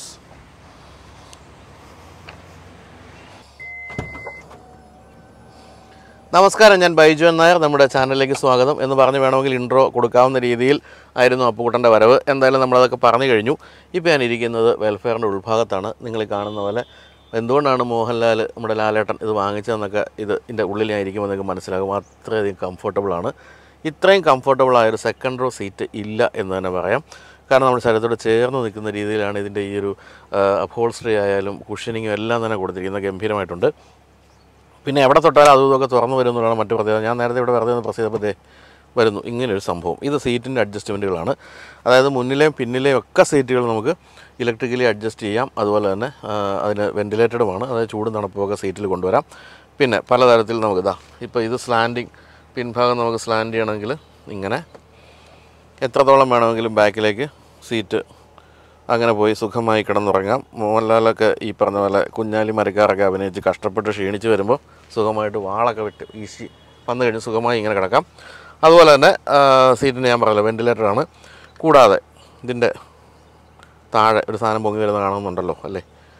നമസ്കാരം ഞാൻ ബൈജു എൻ നായർ നമ്മുടെ ചാനലിലേക്ക് സ്വാഗതം എന്ന് പറഞ്ഞ് വേണമെങ്കിൽ ഇൻട്രോ കൊടുക്കാവുന്ന രീതിയിൽ ആയിരുന്നു അപ്പുകുട്ടൻ്റെ വരവ് എന്തായാലും നമ്മളതൊക്കെ പറഞ്ഞു കഴിഞ്ഞു ഇപ്പോൾ ഞാൻ ഇരിക്കുന്നത് വെൽഫെയറിൻ്റെ ഉൾഭാഗത്താണ് നിങ്ങൾ ഈ കാണുന്ന പോലെ എന്തുകൊണ്ടാണ് മോഹൻലാൽ നമ്മുടെ ലാലേട്ടൻ ഇത് വാങ്ങിച്ചതെന്നൊക്കെ ഇത് ഇതിൻ്റെ ഉള്ളിൽ ഞാൻ ഇരിക്കുമ്പോൾ നിങ്ങൾക്ക് മനസ്സിലാകും അത്രയധികം കംഫർട്ടബിളാണ് ഇത്രയും കംഫർട്ടബിൾ ആയൊരു സെക്കൻഡ് റോ സീറ്റ് ഇല്ല എന്ന് തന്നെ പറയാം കാരണം നമ്മുടെ ശരീരത്തോട് ചേർന്ന് നിൽക്കുന്ന രീതിയിലാണ് ഇതിൻ്റെ ഈ ഒരു അപ്ഹോൾസ്ട്രി ആയാലും കുഷനിങ്ങും എല്ലാം തന്നെ കൊടുത്തിരിക്കുന്നത് ഗംഭീരമായിട്ടുണ്ട് പിന്നെ എവിടെ തൊട്ടാലും അതും ഇതൊക്കെ തുറന്നു വരും എന്നുള്ളതാണ് മറ്റു പ്രത്യേകത ഞാൻ നേരത്തെ ഇവിടെ വെറുതെ ഒന്ന് പ്രസ് ചെയ്തപ്പോൾ ദേ വരുന്നു ഇങ്ങനെയൊരു സംഭവം ഇത് സീറ്റിൻ്റെ അഡ്ജസ്റ്റ്മെൻറ്റുകളാണ് അതായത് മുന്നിലെയും പിന്നിലെയും ഒക്കെ സീറ്റുകൾ നമുക്ക് ഇലക്ട്രിക്കലി അഡ്ജസ്റ്റ് ചെയ്യാം അതുപോലെ തന്നെ ആ, അതിന് വെൻറ്റിലേറ്റഡുമാണ് അതായത് ചൂടും തണുപ്പുമൊക്കെ സീറ്റിൽ കൊണ്ടുവരാം പിന്നെ പലതരത്തിൽ നമുക്ക് ഇതാ ഇപ്പോൾ ഇത് സ്ലാൻഡിങ് പിൻഭാഗം നമുക്ക് സ്ലാൻഡ് ചെയ്യണമെങ്കിൽ ഇങ്ങനെ എത്രത്തോളം വേണമെങ്കിലും ബാക്കിലേക്ക് സീറ്റ് അങ്ങനെ പോയി സുഖമായി കിടന്നുറങ്ങാം മോഹൻലാലൊക്കെ ഈ പറഞ്ഞ പോലെ കുഞ്ഞാലി മരക്കാറൊക്കെ അഭിനയിച്ച് കഷ്ടപ്പെട്ട് ക്ഷീണിച്ച് വരുമ്പോൾ സുഖമായിട്ട് വാളൊക്കെ വിട്ട് വീശി വന്നു കഴിഞ്ഞ് സുഖമായി ഇങ്ങനെ കിടക്കാം അതുപോലെ തന്നെ ആ, സീറ്റിന് ഞാൻ പറയല്ലോ വെൻറ്റിലേറ്ററാണ് കൂടാതെ ഇതിൻ്റെ താഴെ ഒരു സാധനം പൊങ്ങി വരുന്ന കാണുന്നുണ്ടല്ലോ അല്ലേ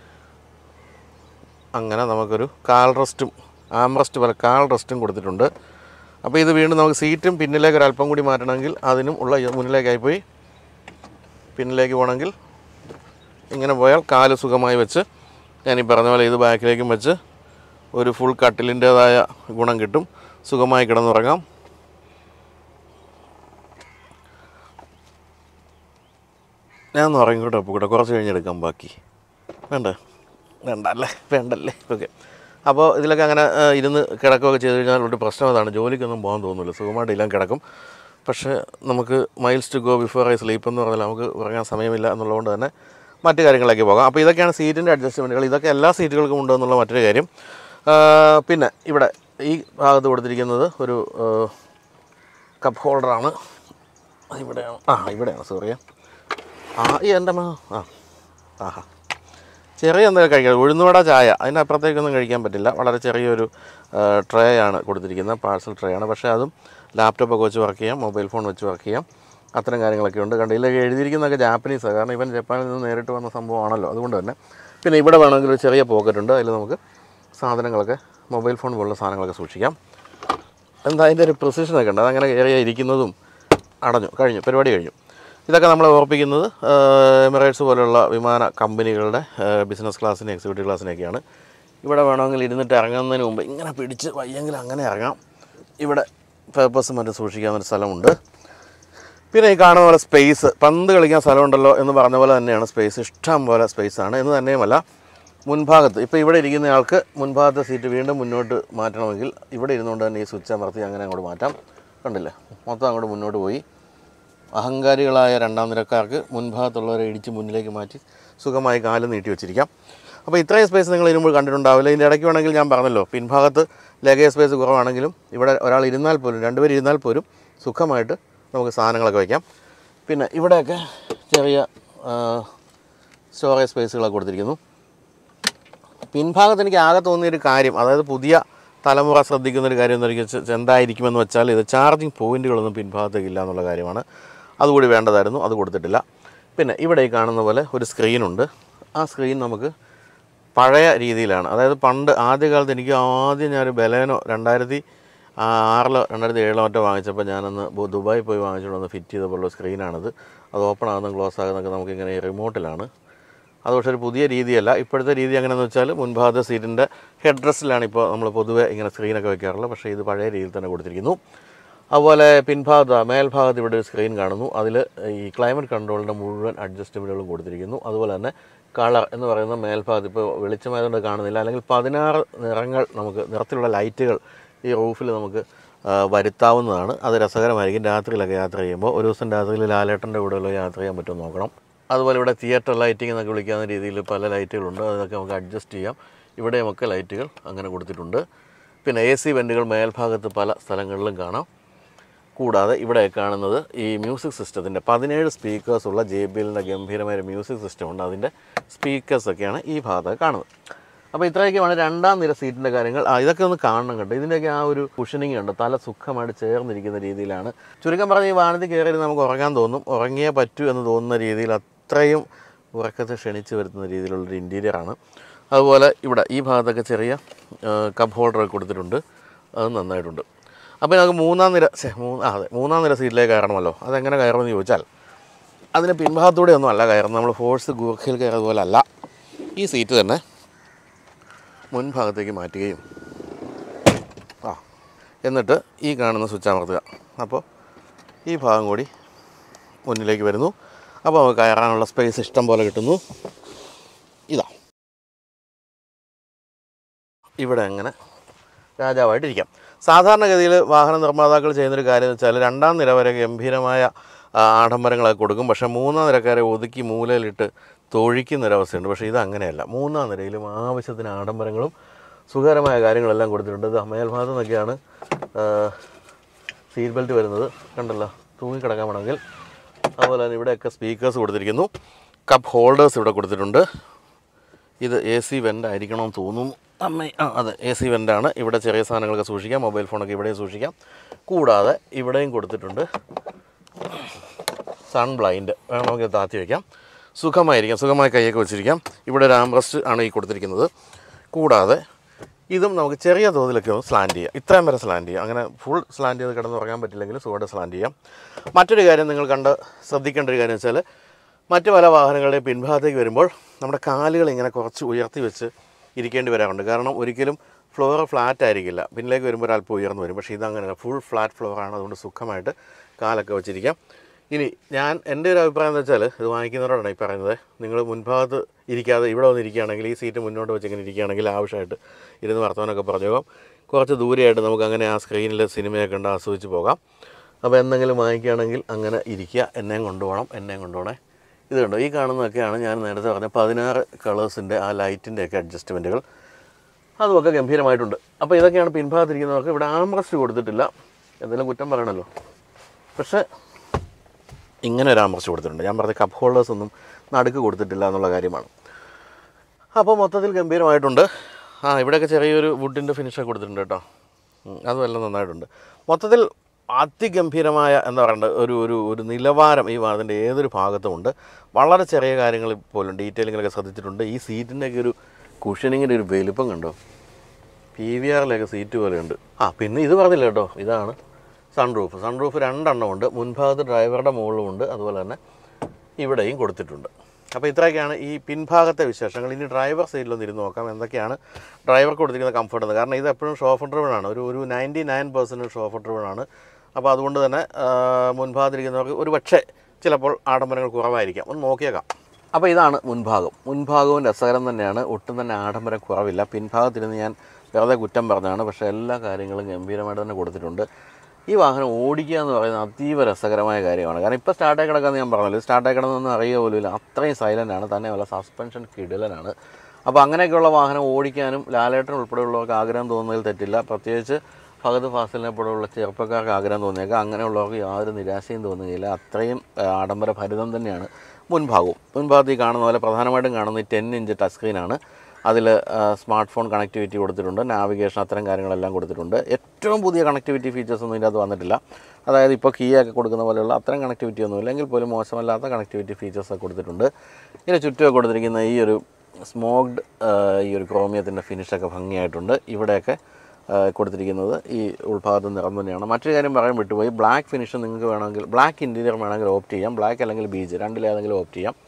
അങ്ങനെ നമുക്കൊരു കാൽ റെസ്റ്റും ആംറസ്റ്റ് പോലെ കാൽ റെസ്റ്റും കൊടുത്തിട്ടുണ്ട് അപ്പോൾ ഇത് വീണ്ടും നമുക്ക് സീറ്റും പിന്നിലേക്ക് ഒരു അല്പം കൂടി മാറ്റണമെങ്കിൽ അതിനും ഉള്ള മുന്നിലേക്കായി പോയി പിന്നിലേക്ക് പോകണമെങ്കിൽ ഇങ്ങനെ പോയാൽ കാല് സുഖമായി വെച്ച് ഞാൻ ഈ പറഞ്ഞ പോലെ ഇത് ബാക്കിലേക്കും വെച്ച് ഒരു ഫുൾ കട്ടിലിൻ്റേതായ ഗുണം കിട്ടും സുഖമായി കിടന്നുറങ്ങാം ഞാൻ ഒന്ന് ഉറങ്ങിക്കോട്ടെ അപ്പോൾ കൂടെ കുറച്ച് കഴിഞ്ഞെടുക്കാം ബാക്കി വേണ്ട വേണ്ട അല്ലേ വേണ്ടല്ലേ ഓക്കെ അപ്പോൾ ഇതിലൊക്കെ അങ്ങനെ ആ, ഇരുന്ന് കിടക്കുകയൊക്കെ ചെയ്ത് കഴിഞ്ഞാൽ ഒരു പ്രശ്നം അതാണ് ജോലിക്കൊന്നും പോകാൻ തോന്നുന്നില്ല സുഖമായിട്ട് എല്ലാം കിടക്കും പക്ഷേ നമുക്ക് miles to go before I sleep എന്ന് പറഞ്ഞാൽ നമുക്ക് ഉറങ്ങാൻ സമയമില്ല എന്നുള്ളതുകൊണ്ട് തന്നെ മറ്റു കാര്യങ്ങളിലേക്ക് പോകാം അപ്പോൾ ഇതൊക്കെയാണ് സീറ്റിൻ്റെ അഡ്ജസ്റ്റ്മെൻറ്റുകൾ ഇതൊക്കെ എല്ലാ സീറ്റുകൾക്കും ഉണ്ട് എന്നുള്ള മറ്റൊരു കാര്യം ആ, പിന്നെ ഇവിടെ ഈ ഭാഗത്ത് കൊടുത്തിരിക്കുന്നത് ഒരു കപ്പ് ഹോൾഡറാണ് ഇവിടെയാണ് ആ ഇവിടെയാണ് സോറിയ ആ ഈ എൻ്റെ മാ ആ ആഹാ ചെറിയ എന്തെങ്കിലും കഴിക്കാം ഉഴുന്നുവട ചായ അതിൻ്റെ അപ്പുറത്തേക്കൊന്നും കഴിക്കാൻ പറ്റില്ല വളരെ ചെറിയൊരു ട്രേ ആണ് കൊടുത്തിരിക്കുന്നത് പാഴ്സൽ ട്രേ ആണ് പക്ഷേ അതും ലാപ്ടോപ്പൊക്കെ വെച്ച് വർക്ക് ചെയ്യാം മൊബൈൽ ഫോൺ വെച്ച് വർക്ക് ചെയ്യാം അത്തരം കാര്യങ്ങളൊക്കെ ഉണ്ട് കണ്ട് ഇതിലൊക്കെ എഴുതിയിരിക്കുന്നതൊക്കെ ജാപ്പനീസാണ് കാരണം ഇവൻ ജപ്പാനിൽ നിന്ന് നേരിട്ട് വന്ന സംഭവമാണല്ലോ അതുകൊണ്ട് തന്നെ പിന്നെ ഇവിടെ വേണമെങ്കിൽ ഒരു ചെറിയ പോക്കറ്റ് ഉണ്ട് അതിൽ നമുക്ക് സാധനങ്ങളൊക്കെ മൊബൈൽ ഫോൺ പോലുള്ള സാധനങ്ങളൊക്കെ സൂക്ഷിക്കാം എന്താ അതിൻ്റെ ഒരു പ്രൊസിഷനൊക്കെ ഉണ്ട് അതങ്ങനെ ഏറിയ ഇരിക്കുന്നതും അടഞ്ഞു കഴിഞ്ഞു പരിപാടി കഴിഞ്ഞു ഇതൊക്കെ നമ്മളെ ഓർപ്പിക്കുന്നത് എമിറേറ്റ്സ് പോലുള്ള വിമാന കമ്പനികളുടെ ബിസിനസ് ക്ലാസ്സിന് എക്സിക്യൂട്ടീവ് ക്ലാസ്സിനൊക്കെയാണ് ഇവിടെ വേണമെങ്കിൽ ഇരുന്നിട്ട് ഇറങ്ങുന്നതിന് മുമ്പ് ഇങ്ങനെ പിടിച്ച് വയ്യെങ്കിൽ അങ്ങനെ ഇറങ്ങാം ഇവിടെ പേപ്പേഴ്സും മറ്റും സൂക്ഷിക്കാവുന്നൊരു സ്ഥലമുണ്ട് പിന്നെ ഈ കാണുന്ന പോലെ സ്പേസ് പന്ത് കളിക്കാൻ സ്ഥലമുണ്ടല്ലോ എന്ന് പറഞ്ഞ പോലെ തന്നെയാണ് സ്പേസ് ഇഷ്ടം പോലെ സ്പേസാണ് എന്ന് തന്നെയുമല്ല മുൻഭാഗത്ത് ഇപ്പോൾ ഇവിടെ ഇരിക്കുന്ന ആൾക്ക് മുൻഭാഗത്തെ സീറ്റ് വീണ്ടും മുന്നോട്ട് മാറ്റണമെങ്കിൽ ഇവിടെ ഇരുന്നുകൊണ്ട് തന്നെ ഈ സ്വിച്ച് അമർത്തി അങ്ങനെ അങ്ങോട്ട് മാറ്റാം കണ്ടില്ലേ മൊത്തം അങ്ങോട്ട് മുന്നോട്ട് പോയി അഹങ്കാരികളായ രണ്ടാം നിരക്കാർക്ക് മുൻഭാഗത്തുള്ളവരെ ഇടിച്ച് മുന്നിലേക്ക് മാറ്റി സുഖമായി കാല് നീട്ടി വെച്ചിരിക്കാം അപ്പോൾ ഇത്രയും സ്പേസ് നിങ്ങൾ ഇതിനുമ്പോൾ കണ്ടിട്ടുണ്ടാവില്ല ഇതിൻ്റെ ഇടയ്ക്ക് വേണമെങ്കിൽ ഞാൻ പറഞ്ഞല്ലോ പിൻഭാഗത്ത് ലഗേജ് സ്പേസ് കുറവാണെങ്കിലും ഇവിടെ ഒരാൾ ഇരുന്നാൽ പോലും രണ്ടുപേർ ഇരുന്നാൽ പോലും സുഖമായിട്ട് നമുക്ക് സാധനങ്ങളൊക്കെ വയ്ക്കാം പിന്നെ ഇവിടെയൊക്കെ ചെറിയ സ്റ്റോറേജ് സ്പേസുകളൊക്കെ കൊടുത്തിരിക്കുന്നു പിൻഭാഗത്ത് എനിക്ക് ആകെ തോന്നിയൊരു കാര്യം അതായത് പുതിയ തലമുറ ശ്രദ്ധിക്കുന്ന ഒരു കാര്യം എന്ന് എനിക്ക് എന്തായിരിക്കുമെന്ന് വെച്ചാൽ ഇത് ചാർജിങ് പോയിന്റുകളൊന്നും പിൻഭാഗത്തേക്ക് ഇല്ല എന്നുള്ള കാര്യമാണ് അതുകൂടി വേണ്ടതായിരുന്നു അത് കൊടുത്തിട്ടില്ല പിന്നെ ഇവിടെ ഈ കാണുന്ന പോലെ ഒരു സ്ക്രീനുണ്ട് ആ സ്ക്രീൻ നമുക്ക് പഴയ രീതിയിലാണ് അതായത് പണ്ട് ആദ്യകാലത്ത് എനിക്ക് ആദ്യം ഞാനൊരു ബലേനോ രണ്ടായിരത്തി ആറിലോ രണ്ടായിരത്തി ഏഴിലോ മറ്റോ വാങ്ങിച്ചപ്പോൾ ഞാനന്ന് ബു- ദുബായിൽ പോയി വാങ്ങിച്ചുകൊണ്ട് വന്ന് ഫിറ്റ് ചെയ്തപ്പോഴുള്ള സ്ക്രീനാണിത് അത് ഓപ്പൺ ആകുന്നതും ക്ലോസ് ആകുന്നതൊക്കെ നമുക്കിങ്ങനെ റിമോട്ടിലാണ് അത് പക്ഷേ ഒരു പുതിയ രീതിയല്ല ഇപ്പോഴത്തെ രീതി എങ്ങനെയാണെന്ന് വെച്ചാൽ മുൻഭാഗത്തെ സീറ്റിൻ്റെ ഹെഡ് റെസ്റ്റിലാണ് ഇപ്പോൾ നമ്മൾ പൊതുവെ ഇങ്ങനെ സ്ക്രീനൊക്കെ വെക്കാറുള്ളത് പക്ഷേ ഇത് പഴയ രീതിയിൽ തന്നെ കൊടുത്തിരിക്കുന്നു അതുപോലെ പിൻഭാഗത്ത് മേൽഭാഗത്ത് ഇവിടെ ഒരു സ്ക്രീൻ കാണുന്നു അതിൽ ഈ ക്ലൈമറ്റ് കൺട്രോളിൻ്റെ മുഴുവൻ അഡ്ജസ്റ്റബിളുകളും കൊടുത്തിരിക്കുന്നു അതുപോലെ തന്നെ കളർ എന്ന് പറയുന്ന മേൽഭാഗത്ത് ഇപ്പോൾ വെളിച്ചമായതുകൊണ്ട് കാണുന്നില്ല അല്ലെങ്കിൽ പതിനാറ് നിറങ്ങൾ നമുക്ക് നിറത്തിലുള്ള ലൈറ്റുകൾ ഈ റൂഫിൽ നമുക്ക് ആ, വരുത്താവുന്നതാണ് അത് രസകരമായിരിക്കും രാത്രിയിലൊക്കെ യാത്ര ചെയ്യുമ്പോൾ ഒരു ദിവസം രാത്രിയിൽ ലാലേട്ടൻ്റെ കൂടെയുള്ള യാത്ര ചെയ്യാൻ പറ്റുമോ നോക്കണം അതുപോലെ ഇവിടെ തിയേറ്റർ ലൈറ്റിംഗ് എന്നൊക്കെ വിളിക്കാവുന്ന രീതിയിൽ പല ലൈറ്റുകളുണ്ട് അതൊക്കെ നമുക്ക് അഡ്ജസ്റ്റ് ചെയ്യാം ഇവിടെയുമൊക്കെ ലൈറ്റുകൾ അങ്ങനെ കൊടുത്തിട്ടുണ്ട് പിന്നെ എ സി വെൻറ്റുകൾ മേൽഭാഗത്ത് പല സ്ഥലങ്ങളിലും കാണാം കൂടാതെ ഇവിടെ കാണുന്നത് ഈ മ്യൂസിക് സിസ്റ്റത്തിൻ്റെ പതിനേഴ് സ്പീക്കേഴ്സ് ഉള്ള ജെ ബി എല്ലിൻ്റെ ഗംഭീരമായ ഒരു മ്യൂസിക് സിസ്റ്റം ഉണ്ട് അതിൻ്റെ സ്പീക്കേഴ്സൊക്കെയാണ് ഈ ഭാഗത്ത് കാണുന്നത് അപ്പോൾ ഇത്രയൊക്കെയാണ് രണ്ടാം നിര സീറ്റിൻ്റെ കാര്യങ്ങൾ ആ ഇതൊക്കെ ഒന്ന് കാണണം കേട്ടോ ഇതിൻ്റെയൊക്കെ ആ ഒരു കുഷനിങ് ഉണ്ട് തല സുഖമായിട്ട് ചേർന്നിരിക്കുന്ന രീതിയിലാണ് ചുരുക്കം പറഞ്ഞ് ഈ വാഹനത്തിൽ കയറി നമുക്ക് ഉറങ്ങാൻ തോന്നും ഉറങ്ങിയേ പറ്റൂ എന്ന് തോന്നുന്ന രീതിയിൽ അത്രയും ഉറക്കത്തെ ക്ഷണിച്ച് വരുത്തുന്ന രീതിയിലുള്ളൊരു ഇൻറ്റീരിയറാണ് അതുപോലെ ഇവിടെ ഈ ഭാഗത്തൊക്കെ ചെറിയ കപ്പ് ഹോൾഡറൊക്കെ കൊടുത്തിട്ടുണ്ട് അത് നന്നായിട്ടുണ്ട് അപ്പോൾ നമുക്ക് മൂന്നാം നിര ഛെ, മൂന്ന് ആ, അതെ മൂന്നാം നിര സീറ്റിലേക്ക് കയറണമല്ലോ അതെങ്ങനെ കയറുമെന്ന് ചോദിച്ചാൽ അതിന് പിൻഭാഗത്തൂടെ ഒന്നും അല്ല കയറുന്നത് നമ്മൾ ഫോഴ്സ് ഗൂർഖയിൽ കയറുന്നത് പോലെ അല്ല ഈ സീറ്റ് തന്നെ മുൻഭാഗത്തേക്ക് മാറ്റുകയും ആ എന്നിട്ട് ഈ കാണുന്ന സ്വിച്ച് അമർത്തുക അപ്പോൾ ഈ ഭാഗം കൂടി മുന്നിലേക്ക് വരുന്നു അപ്പോൾ നമുക്ക് കയറാനുള്ള സ്പേസ് ഇഷ്ടം പോലെ കിട്ടുന്നു ഇതാ ഇവിടെ അങ്ങനെ രാജാവായിട്ടിരിക്കാം സാധാരണഗതിയിൽ വാഹന നിർമ്മാതാക്കൾ ചെയ്യുന്നൊരു കാര്യം എന്ന് വെച്ചാൽ രണ്ടാം നിര വരെ ഗംഭീരമായ ആ, ആഡംബരങ്ങളൊക്കെ കൊടുക്കും പക്ഷേ മൂന്നാം നിരക്കാരെ ഒതുക്കി മൂലയിലിട്ട് തൊഴിക്കുന്നൊരവസ്ഥയുണ്ട് പക്ഷേ ഇത് അങ്ങനെയല്ല മൂന്നാം നിരയിലും ആവശ്യത്തിന് ആഡംബരങ്ങളും സുഖകരമായ കാര്യങ്ങളെല്ലാം കൊടുത്തിട്ടുണ്ട് ഇത് മേൽഭാഗത്തു നിന്നൊക്കെയാണ് സീറ്റ് ബെൽറ്റ് വരുന്നത് കണ്ടല്ലോ തൂങ്ങിക്കിടക്കാൻ വേണമെങ്കിൽ അതുപോലെ തന്നെ ഇവിടെയൊക്കെ സ്പീക്കേഴ്സ് കൊടുത്തിരിക്കുന്നു കപ്പ് ഹോൾഡേഴ്സ് ഇവിടെ കൊടുത്തിട്ടുണ്ട് ഇത് എ സി വെൻ്റ് ആയിരിക്കണമെന്ന് തോന്നുന്നു അമ്മ ആ അതെ എ സി വെൻ്റാണ് ഇവിടെ ചെറിയ സാധനങ്ങളൊക്കെ സൂക്ഷിക്കാം മൊബൈൽ ഫോണൊക്കെ ഇവിടെയും സൂക്ഷിക്കാം കൂടാതെ ഇവിടെയും കൊടുത്തിട്ടുണ്ട് സൺ ബ്ലൈൻഡ് വേണം നമുക്ക് താത്തി വയ്ക്കാം സുഖമായിരിക്കാം സുഖമായി കൈയൊക്കെ വെച്ചിരിക്കാം ഇവിടെ ഒരു ആംബ്രസ്റ്റ് ആണ് ഈ കൊടുത്തിരിക്കുന്നത് കൂടാതെ ഇതും നമുക്ക് ചെറിയ തോതിലൊക്കെ ഒന്ന് സ്ലാൻഡ് ചെയ്യാം ഇത്രയും വരെ സ്ലാൻഡ് ചെയ്യാം അങ്ങനെ ഫുൾ സ്ലാൻഡ് ചെയ്ത് കിടന്ന് ഉറങ്ങാൻ പറ്റില്ലെങ്കിൽ സുഖമായിട്ട് സ്ലാൻഡ് ചെയ്യാം മറ്റൊരു കാര്യം നിങ്ങൾ കണ്ട് ശ്രദ്ധിക്കേണ്ട ഒരു കാര്യം വെച്ചാൽ മറ്റ് പല വാഹനങ്ങളുടെയും പിൻഭാഗത്തേക്ക് വരുമ്പോൾ നമ്മുടെ കാലുകൾ ഇങ്ങനെ കുറച്ച് ഉയർത്തി വെച്ച് ഇരിക്കേണ്ടി വരാറുണ്ട് കാരണം ഒരിക്കലും ഫ്ലോർ ഫ്ലാറ്റ് ആയിരിക്കില്ല പിന്നിലേക്ക് വരുമ്പോൾ ഒരല്പം ഉയർന്നു വരും പക്ഷേ ഇതങ്ങനെയല്ല ഫുൾ ഫ്ലാറ്റ് ഫ്ലോറാണ് അതുകൊണ്ട് സുഖമായിട്ട് കാലൊക്കെ വെച്ചിരിക്കാം ഇനി ഞാൻ എൻ്റെ ഒരു അഭിപ്രായം എന്ന് വെച്ചാൽ ഇത് വാങ്ങിക്കുന്നവരോടാണ് ഈ പറയുന്നത് നിങ്ങൾ മുൻഭാഗത്ത് ഇരിക്കാതെ ഇവിടെ വന്ന് ഇരിക്കുകയാണെങ്കിൽ ഈ സീറ്റ് മുന്നോട്ട് വെച്ച് ഇങ്ങനെ ഇരിക്കുകയാണെങ്കിൽ ആവശ്യമായിട്ട് ഇരുന്ന് വർത്തമാനമൊക്കെ പറഞ്ഞു പോകാം കുറച്ച് ദൂരെയായിട്ട് നമുക്ക് അങ്ങനെ ആ സ്ക്രീനിൽ സിനിമയൊക്കെ കണ്ട് ആസ്വദിച്ച് പോകാം അപ്പോൾ എന്തെങ്കിലും വാങ്ങിക്കുകയാണെങ്കിൽ അങ്ങനെ ഇരിക്കുക എന്നെയും കൊണ്ടുപോകണം എന്നെയും കൊണ്ടുപോകണേ ഇത് കണ്ടോ ഈ കാണുന്നതൊക്കെയാണ് ഞാൻ നേരത്തെ പറഞ്ഞ പതിനാറ് കളേഴ്സിൻ്റെ ആ ലൈറ്റിൻ്റെയൊക്കെ അഡ്ജസ്റ്റ്മെൻറ്റുകൾ അതുമൊക്കെ ഗംഭീരമായിട്ടുണ്ട് അപ്പോൾ ഇതൊക്കെയാണ് പിൻഭാഗത്തിരിക്കുന്നവർക്ക് ഇവിടെ ആംബ്രസ്റ്റ് കൊടുത്തിട്ടില്ല എന്തെങ്കിലും കുറ്റം പറയണമല്ലോ പക്ഷേ ഇങ്ങനെ ഒരു ആംബ്രസ്റ്റ് കൊടുത്തിട്ടുണ്ട് ഞാൻ പറഞ്ഞ കപ്പ് ഹോൾഡേഴ്സ് ഒന്നും നടുക്ക് കൊടുത്തിട്ടില്ല എന്നുള്ള കാര്യമാണ് അപ്പോൾ മൊത്തത്തിൽ ഗംഭീരമായിട്ടുണ്ട് ആ ഇവിടെയൊക്കെ ചെറിയൊരു വുഡിൻ്റെ ഫിനിഷൊക്കെ കൊടുത്തിട്ടുണ്ട് കേട്ടോ ഉം, അതും എല്ലാം നന്നായിട്ടുണ്ട് മൊത്തത്തിൽ അതിഗംഭീരമായ എന്താ പറയണ്ടത് ഒരു ഒരു ഒരു നിലവാരം ഈ വാഹനത്തിൻ്റെ ഏതൊരു ഭാഗത്തുമുണ്ട് വളരെ ചെറിയ കാര്യങ്ങൾ പോലും ഡീറ്റെയിലിങ്ങിലൊക്കെ ശ്രദ്ധിച്ചിട്ടുണ്ട് ഈ സീറ്റിൻ്റെയൊക്കെ ഒരു കുഷനിങ്ങിൻ്റെ ഒരു വലിപ്പം കണ്ടോ പി വി ആറിലൊക്കെ സീറ്റ് പോലെയുണ്ട് ആ പിന്നെ ഇത് പറഞ്ഞില്ല കേട്ടോ ഇതാണ് സൺറൂഫ് സൺറൂഫ് രണ്ടെണ്ണം ഉണ്ട് മുൻഭാഗത്ത് ഡ്രൈവറുടെ മുകളിലുമുണ്ട് അതുപോലെ തന്നെ ഇവിടെയും കൊടുത്തിട്ടുണ്ട് അപ്പോൾ ഇത്രയൊക്കെയാണ് ഈ പിൻഭാഗത്തെ വിശേഷങ്ങൾ ഇനി ഡ്രൈവർ സൈഡിലൊന്ന് ഇരുന്ന് നോക്കാം എന്തൊക്കെയാണ് ഡ്രൈവർ കൊടുത്തിരിക്കുന്ന കംഫർട്ട് എന്ന് കാരണം ഇത് എപ്പോഴും ഷോഫർ ഡ്രിവൺ ആണ് ഒരു ഒരു ninety nine percent chauffeur driven ആണ് അപ്പോൾ അതുകൊണ്ട് തന്നെ ആ, മുൻഭാഗത്തിരിക്കുന്നവർക്ക് ഒരു പക്ഷേ ചിലപ്പോൾ ആഡംബരങ്ങൾ കുറവായിരിക്കാം ഒന്ന് നോക്കിയേക്കാം അപ്പോൾ ഇതാണ് മുൻഭാഗം മുൻഭാഗവും രസകരം തന്നെയാണ് ഒട്ടും തന്നെ ആഡംബരം കുറവില്ല പിൻഭാഗത്തിരുന്ന് ഞാൻ വെറുതെ കുറ്റം പറഞ്ഞതാണ് പക്ഷേ എല്ലാ കാര്യങ്ങളും ഗംഭീരമായിട്ട് തന്നെ കൊടുത്തിട്ടുണ്ട് ഈ വാഹനം ഓടിക്കുക എന്ന് പറയുന്നത് അതീവ രസകരമായ കാര്യമാണ് കാരണം ഇപ്പോൾ സ്റ്റാർട്ടായി കിടക്കാമെന്ന് ഞാൻ പറഞ്ഞല്ലോ സ്റ്റാർട്ടായി കിടന്നൊന്നും അറിയുക പോലും ഇല്ല അത്രയും സൈലൻ്റ് ആണ് തന്നെ വല്ല സസ്പെൻഷൻ കിടിലനാണ് അപ്പോൾ അങ്ങനെയൊക്കെയുള്ള വാഹനം ഓടിക്കാനും ലാലേട്ടൻ ഉൾപ്പെടെയുള്ളവർക്ക് ആഗ്രഹം തോന്നുന്നതിൽ തെറ്റില്ല പ്രത്യേകിച്ച് ഫഹദ് ഫാസിലിനെ പോലെയുള്ള ചെറുപ്പക്കാർക്ക് ആഗ്രഹം തോന്നിയേക്കാം അങ്ങനെയുള്ളവർക്ക് യാതൊരു നിരാശയും തോന്നുകയില്ല അത്രയും ആ, ആഡംബര ഭരിതം തന്നെയാണ് മുൻഭാഗവും മുൻഭാഗത്ത് ഈ കാണുന്ന പോലെ പ്രധാനമായിട്ടും കാണുന്ന ഈ ടെൻ ഇഞ്ച് ടച്ച് സ്ക്രീനാണ് അതിൽ സ്മാർട്ട് ഫോൺ കണക്ടിവിറ്റി കൊടുത്തിട്ടുണ്ട് നാവിഗേഷൻ അത്തരം കാര്യങ്ങളെല്ലാം കൊടുത്തിട്ടുണ്ട് ഏറ്റവും പുതിയ കണക്ടിവിറ്റി ഫീച്ചേഴ്സ് ഒന്നും ഇതിനകത്ത് വന്നിട്ടില്ല അതായത് ഇപ്പോൾ കീ ഒക്കെ കൊടുക്കുന്ന പോലെയുള്ള അത്തരം കണക്ടിവിറ്റി ഒന്നുമില്ല എങ്കിൽ പോലും മോശമല്ലാത്ത കണക്ടിവിറ്റി ഫീച്ചേഴ്സൊക്കെ കൊടുത്തിട്ടുണ്ട് ഇതിന് ചുറ്റുമൊക്കെ കൊടുത്തിരിക്കുന്ന ഈ ഒരു സ്മോക്ഡ് ഈ ഒരു ക്രോമിയത്തിൻ്റെ ഫിനിഷൊക്കെ ഭംഗിയായിട്ടുണ്ട് ഇവിടെയൊക്കെ ആ, കൊടുത്തിരിക്കുന്നത് ഈ ഉൾഭാഗത്ത് നിറം തന്നെയാണ് മറ്റൊരു കാര്യം പറയാൻ വിട്ടുപോയി ബ്ലാക്ക് ഫിനിഷ് നിങ്ങൾക്ക് വേണമെങ്കിൽ ബ്ലാക്ക് ഇൻറ്റീരിയർ വേണമെങ്കിൽ ഓപ്റ്റ് ചെയ്യാം ബ്ലാക്ക് അല്ലെങ്കിൽ ബീജ് രണ്ടിലേതെങ്കിലും ഓപ്റ്റ് ചെയ്യാം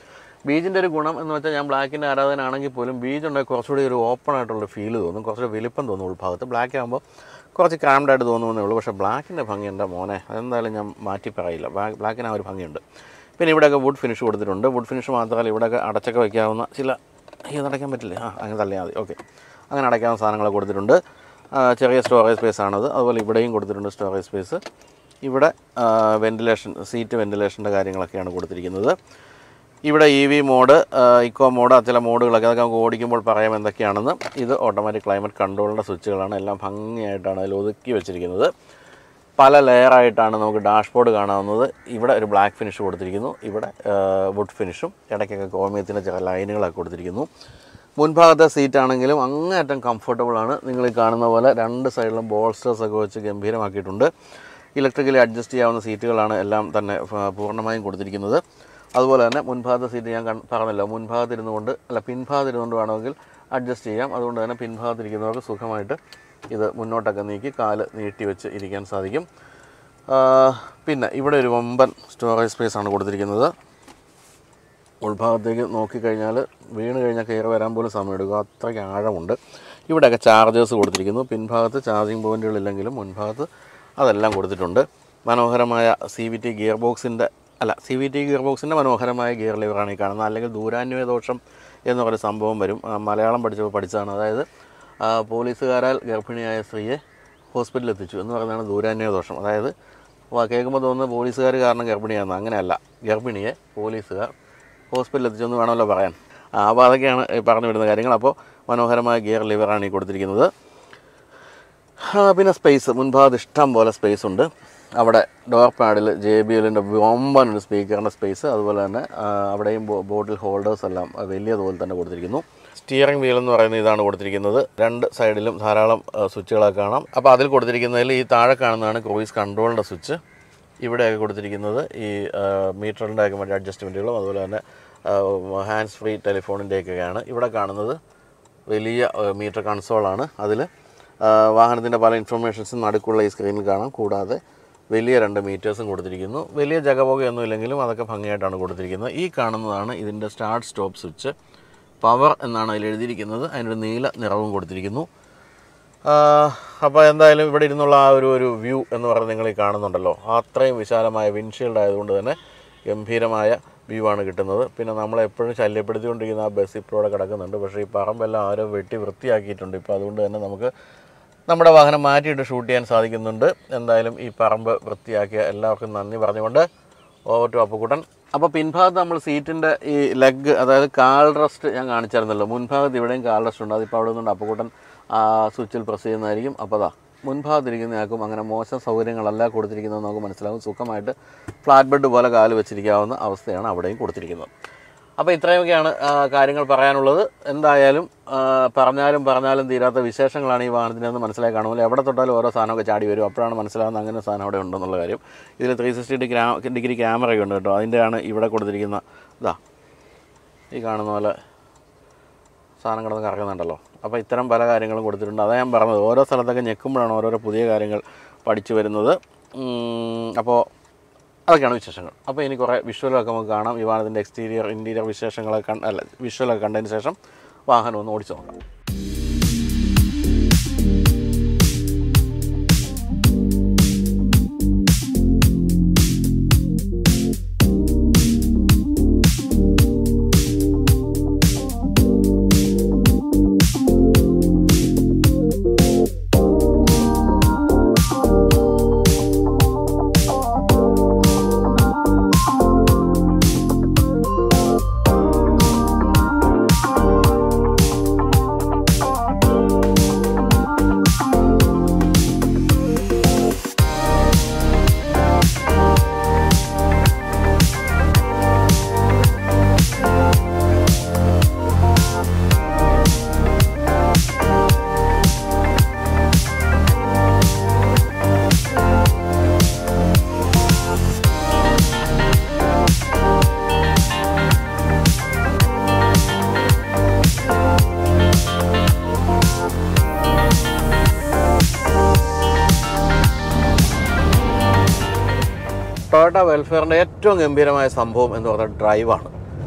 ബീജിൻ്റെ ഒരു ഗുണം എന്ന് വെച്ചാൽ ഞാൻ ബ്ലാക്കിൻ്റെ ആരാധനാണെങ്കിൽ പോലും ബീജ് ഉണ്ടെങ്കിൽ കുറച്ചുകൂടി ഒരു ഓപ്പൺ ആയിട്ടുള്ള ഫീൽ തോന്നും കുറച്ചുകൂടി വലിപ്പം തോന്നും ഉൾഭാഗത്ത് ബ്ലാക്ക് ആകുമ്പോൾ കുറച്ച് ക്രാംഡ് ആയിട്ട് തോന്നുന്നേ ഉള്ളൂ പക്ഷേ ബ്ലാക്കിൻ്റെ ഭംഗി എൻ്റെ മോനെ അതെന്തായാലും ഞാൻ മാറ്റി പറയില്ല ബ്ലാക്കിന് ആ ഒരു ഭംഗിയുണ്ട് പിന്നെ ഇവിടെയൊക്കെ വുഡ് ഫിനിഷ് കൊടുത്തിട്ടുണ്ട് വുഡ് ഫിനിഷ് മാത്രമല്ല ഇവിടെയൊക്കെ അടച്ചൊക്കെ വയ്ക്കാവുന്ന ചില ഇത് അടയ്ക്കാൻ പറ്റില്ലേ ആ അങ്ങനെ തള്ളിയാൽ മതി ഓക്കെ അങ്ങനെ അടയ്ക്കാവുന്ന സാധനങ്ങൾ കൊടുത്തിട്ടുണ്ട് ആ, ചെറിയ സ്റ്റോറേജ് സ്പേസ് ആണത് അതുപോലെ ഇവിടെയും കൊടുത്തിട്ടുണ്ട് സ്റ്റോറേജ് സ്പേസ് ഇവിടെ വെൻറ്റിലേഷൻ സീറ്റ് വെൻറ്റിലേഷൻ്റെ കാര്യങ്ങളൊക്കെയാണ് കൊടുത്തിരിക്കുന്നത് ഇവിടെ E V mode eco mode ചില മോഡുകളൊക്കെ അതൊക്കെ നമുക്ക് ഓടിക്കുമ്പോൾ പറയാം എന്തൊക്കെയാണെന്ന് ഇത് ഓട്ടോമാറ്റിക് ക്ലൈമറ്റ് കൺട്രോളിൻ്റെ സ്വിച്ചുകളാണ് എല്ലാം ഭംഗിയായിട്ടാണ് അതിൽ ഒതുക്കി വെച്ചിരിക്കുന്നത് പല ലെയറായിട്ടാണ് നമുക്ക് ഡാഷ്ബോർഡ് കാണാവുന്നത് ഇവിടെ ഒരു ബ്ലാക്ക് ഫിനിഷ് കൊടുത്തിരിക്കുന്നു ഇവിടെ വുഡ് ഫിനിഷും ഇടയ്ക്കൊക്കെ കോമിയത്തിൻ്റെ ചില ലൈനുകളൊക്കെ കൊടുത്തിരിക്കുന്നു മുൻഭാഗത്തെ സീറ്റ് ആണെങ്കിലും അങ്ങേയറ്റം കംഫർട്ടബിൾ ആണ് നിങ്ങൾ ഈ കാണുന്ന പോലെ രണ്ട് സൈഡിലും ബോൾസ്റ്റേഴ്സ് ഒക്കെ വെച്ച് ഗംഭീരമാക്കിയിട്ടുണ്ട് ഇലക്ട്രിക്കലി അഡ്ജസ്റ്റ് ചെയ്യാവുന്ന സീറ്റുകളാണ് എല്ലാം തന്നെ ഫ- പൂർണ്ണമായും കൊടുത്തിരിക്കുന്നത് അതുപോലെ തന്നെ മുൻഭാഗത്തെ സീറ്റ് ഞാൻ കൺ- പറഞ്ഞല്ലോ മുൻഭാഗത്തിരുന്നുകൊണ്ട് അല്ല പിൻഭാഗത്തിരുന്നുകൊണ്ട് വേണമെങ്കിൽ അഡ്ജസ്റ്റ് ചെയ്യാം അതുകൊണ്ട് തന്നെ പിൻഭാഗത്തിരിക്കുന്നവർക്ക് സുഖമായിട്ട് ഇത് മുന്നോട്ടൊക്കെ നീക്കി കാല് നീട്ടി വെച്ച് ഇരിക്കാൻ സാധിക്കും ആ, പിന്നെ ഇവിടെ ഒരു വമ്പൻ സ്റ്റോറേജ് സ്പേസ് ആണ് കൊടുത്തിരിക്കുന്നത് ഉൾഭാഗത്തേക്ക് നോക്കിക്കഴിഞ്ഞാൽ വീണ് കഴിഞ്ഞാൽ കയറി വരാൻ പോലും സമയമെടുക്കും അത്രയ്ക്ക് ആഴമുണ്ട് ഇവിടെയൊക്കെ ചാർജേഴ്സ് കൊടുത്തിരിക്കുന്നു പിൻഭാഗത്ത് ചാർജിങ് പോയിന്റുകളില്ലെങ്കിലും മുൻഭാഗത്ത് അതെല്ലാം കൊടുത്തിട്ടുണ്ട് മനോഹരമായ സി വി ടി ഗിയർ ബോക്സിൻ്റെ അല്ല സി വി ടി ഗിയർ ബോക്സിൻ്റെ മനോഹരമായ ഗിയർ ലിവറാണ് ഈ കാണുന്നത് അല്ലെങ്കിൽ ദൂരാന്വയ ദോഷം എന്ന് പറയുന്ന സംഭവം വരും ആ, മലയാളം പഠിച്ചപ്പോൾ പഠിച്ചതാണ് അതായത് ആ, പോലീസുകാരാൽ ഗർഭിണിയായ സ്ത്രീയെ ഹോസ്പിറ്റലിൽ എത്തിച്ചു എന്ന് പറയുന്നതാണ് ദൂരാന്വയ ദോഷം അതായത് വാ- കേൾക്കുമ്പോൾ തോന്നുന്നത് പോലീസുകാർ കാരണം ഗർഭിണിയാണെന്ന് അങ്ങനെയല്ല ഗർഭിണിയെ പോലീസുകാർ ഹോസ്പിറ്റലിൽ എത്തിച്ചെന്ന് വേണമല്ലോ പറയാൻ ആ, അപ്പോൾ അതൊക്കെയാണ് ഈ പറഞ്ഞു വിടുന്ന കാര്യങ്ങൾ അപ്പോൾ മനോഹരമായ ഗിയർ ലിവറാണ് ഈ കൊടുത്തിരിക്കുന്നത് ആ, പിന്നെ സ്പേസ് മുൻഭാഗത്ത് ഇഷ്ടം പോലെ സ്പേസ് ഉണ്ട് അവിടെ ഡോർ പാഡിൽ ജെ ബി എല്ലിൻ്റെ വമ്പൻ ഒരു സ്പീക്കറിൻ്റെ സ്പേസ് അതുപോലെ തന്നെ ആ, അവിടെയും ബോ- ബോട്ടിൽ ഹോൾഡേഴ്സ് എല്ലാം വലിയ തോതിൽ തന്നെ കൊടുത്തിരിക്കുന്നു സ്റ്റിയറിംഗ് വീൽ എന്ന് പറയുന്ന ഇതാണ് കൊടുത്തിരിക്കുന്നത് രണ്ട് സൈഡിലും ധാരാളം ആ, സ്വിച്ചുകളൊക്കെ കാണാം അപ്പോൾ അതിൽ കൊടുത്തിരിക്കുന്നതിൽ ഈ താഴെ കാണുന്നതാണ് ക്രൂയിസ് കൺട്രോളിൻ്റെ സ്വിച്ച് ഇവിടെയൊക്കെ കൊടുത്തിരിക്കുന്നത് ഈ മീറ്ററിൻ്റെ ഒക്കെ മറ്റേ അഡ്ജസ്റ്റ്മെൻറ്റുകളും അതുപോലെ തന്നെ ഹാൻഡ്സ് ഫ്രീ ടെലിഫോണിൻ്റെയൊക്കെയാണ് ഇവിടെ കാണുന്നത് വലിയ മീറ്റർ കൺസോളാണ് അതിൽ വാഹനത്തിൻ്റെ പല ഇൻഫർമേഷൻസും നടുക്കുള്ള ഈ സ്ക്രീനിൽ കാണാം കൂടാതെ വലിയ രണ്ട് മീറ്റേഴ്സും കൊടുത്തിരിക്കുന്നു വലിയ ജഗപുകയൊന്നും ഇല്ലെങ്കിലും അതൊക്കെ ഭംഗിയായിട്ടാണ് കൊടുത്തിരിക്കുന്നത് ഈ കാണുന്നതാണ് ഇതിൻ്റെ സ്റ്റാർട്ട് സ്റ്റോപ്പ് സ്വിച്ച് പവർ എന്നാണ് അതിൽ എഴുതിയിരിക്കുന്നത് അതിനൊരു നീല നിറവും കൊടുത്തിരിക്കുന്നു അപ്പോൾ എന്തായാലും ഇവിടെ ഇരുന്നുള്ള ആ ഒരു ഒരു വ്യൂ എന്ന് പറയുന്നത് നിങ്ങൾ ഈ കാണുന്നുണ്ടല്ലോ അത്രയും വിശാലമായ വിൻഷീൽഡ് ആയതുകൊണ്ട് തന്നെ ഗംഭീരമായ വ്യൂ ആണ് കിട്ടുന്നത് പിന്നെ നമ്മളെ എപ്പോഴും ശല്യപ്പെടുത്തിക്കൊണ്ടിരിക്കുന്ന ആ ബസ് ഇപ്പോൾ ഇവിടെ കിടക്കുന്നുണ്ട് പക്ഷേ ഈ പറമ്പെല്ലാം ആരോ വെട്ടി വൃത്തിയാക്കിയിട്ടുണ്ട് ഇപ്പോൾ അതുകൊണ്ട് തന്നെ നമുക്ക് നമ്മുടെ വാഹനം മാറ്റിയിട്ട് ഷൂട്ട് ചെയ്യാൻ സാധിക്കുന്നുണ്ട് എന്തായാലും ഈ പറമ്പ് വൃത്തിയാക്കിയ എല്ലാവർക്കും നന്ദി പറഞ്ഞുകൊണ്ട് ഓവർ ടു അപ്പുക്കുട്ടൻ അപ്പോൾ പിൻഭാഗത്ത് നമ്മൾ സീറ്റിൻ്റെ ഈ ലെഗ് അതായത് കാൽ റെസ്റ്റ് ഞാൻ കാണിച്ചായിരുന്നല്ലോ മുൻഭാഗത്ത് ഇവിടെയും കാൽ റെസ്റ്റ് ഉണ്ട് അതിപ്പോൾ അവിടെ നിന്നുണ്ട് അപ്പുക്കുട്ടൻ ആ സ്വിച്ചിൽ പ്രസ് ചെയ്യുന്നതായിരിക്കും അപ്പോൾ അതാ മുൻഭാഗത്തിരിക്കുന്നയാൾക്കും അങ്ങനെ മോശം സൗകര്യങ്ങളല്ല കൊടുത്തിരിക്കുന്നത് നമുക്ക് മനസ്സിലാകും സുഖമായിട്ട് ഫ്ലാറ്റ് ബെഡ് പോലെ കാല് വെച്ചിരിക്കാവുന്ന അവസ്ഥയാണ് അവിടെയും കൊടുത്തിരിക്കുന്നത് അപ്പോൾ ഇത്രയൊക്കെയാണ് ആ, കാര്യങ്ങൾ പറയാനുള്ളത് എന്തായാലും ആ, പറഞ്ഞാലും പറഞ്ഞാലും തീരാത്ത വിശേഷങ്ങളാണ് ഈ വാഹനത്തിനെന്ന് മനസ്സിലായി കാണുമല്ലോ എവിടെ തൊട്ടാലും ഓരോ സാധനമൊക്കെ ചാടി വരും അപ്പോഴാണ് മനസ്സിലാകുന്നത് അങ്ങനെ ഒരു സാധനം അവിടെ ഉണ്ടെന്നുള്ള കാര്യം ഇതിൽ ത്രീ സിക്സ്റ്റി ഡിഗ്രി ഡിഗ്രി ക്യാമറയൊക്കെ ഉണ്ട് കേട്ടോ അതിൻ്റെയാണ് ഇവിടെ കൊടുത്തിരിക്കുന്ന ഇതാ ഈ കാണുന്ന പോലെ സാധനം കിടന്ന് കറങ്ങുന്നുണ്ടല്ലോ അപ്പോൾ ഇത്തരം പല കാര്യങ്ങളും കൊടുത്തിട്ടുണ്ട് അതാണ് ഞാൻ പറഞ്ഞത് ഓരോ സ്ഥലത്തൊക്കെ ഞെക്കുമ്പോഴാണ് ഓരോരോ പുതിയ കാര്യങ്ങൾ പഠിച്ചു വരുന്നത് ഉം, അപ്പോൾ അതൊക്കെയാണ് വിശേഷങ്ങൾ അപ്പോൾ ഇനി കുറേ വിഷ്വലൊക്കെ നമുക്ക് കാണാം ഈ വാഹനത്തിൻ്റെ എക്സ്റ്റീരിയർ ഇൻറ്റീരിയർ വിശേഷങ്ങളൊക്കെ കണ്ട് അല്ല വിഷ്വലൊക്കെ കണ്ടതിന് ശേഷം വാഹനം ഒന്ന് ഓടിച്ചു നോക്കാം ടൊയോട്ട വെൽഫെയറിൻ്റെ ഏറ്റവും ഗംഭീരമായ സംഭവം എന്ന് പറയുന്നത് ഡ്രൈവാണ്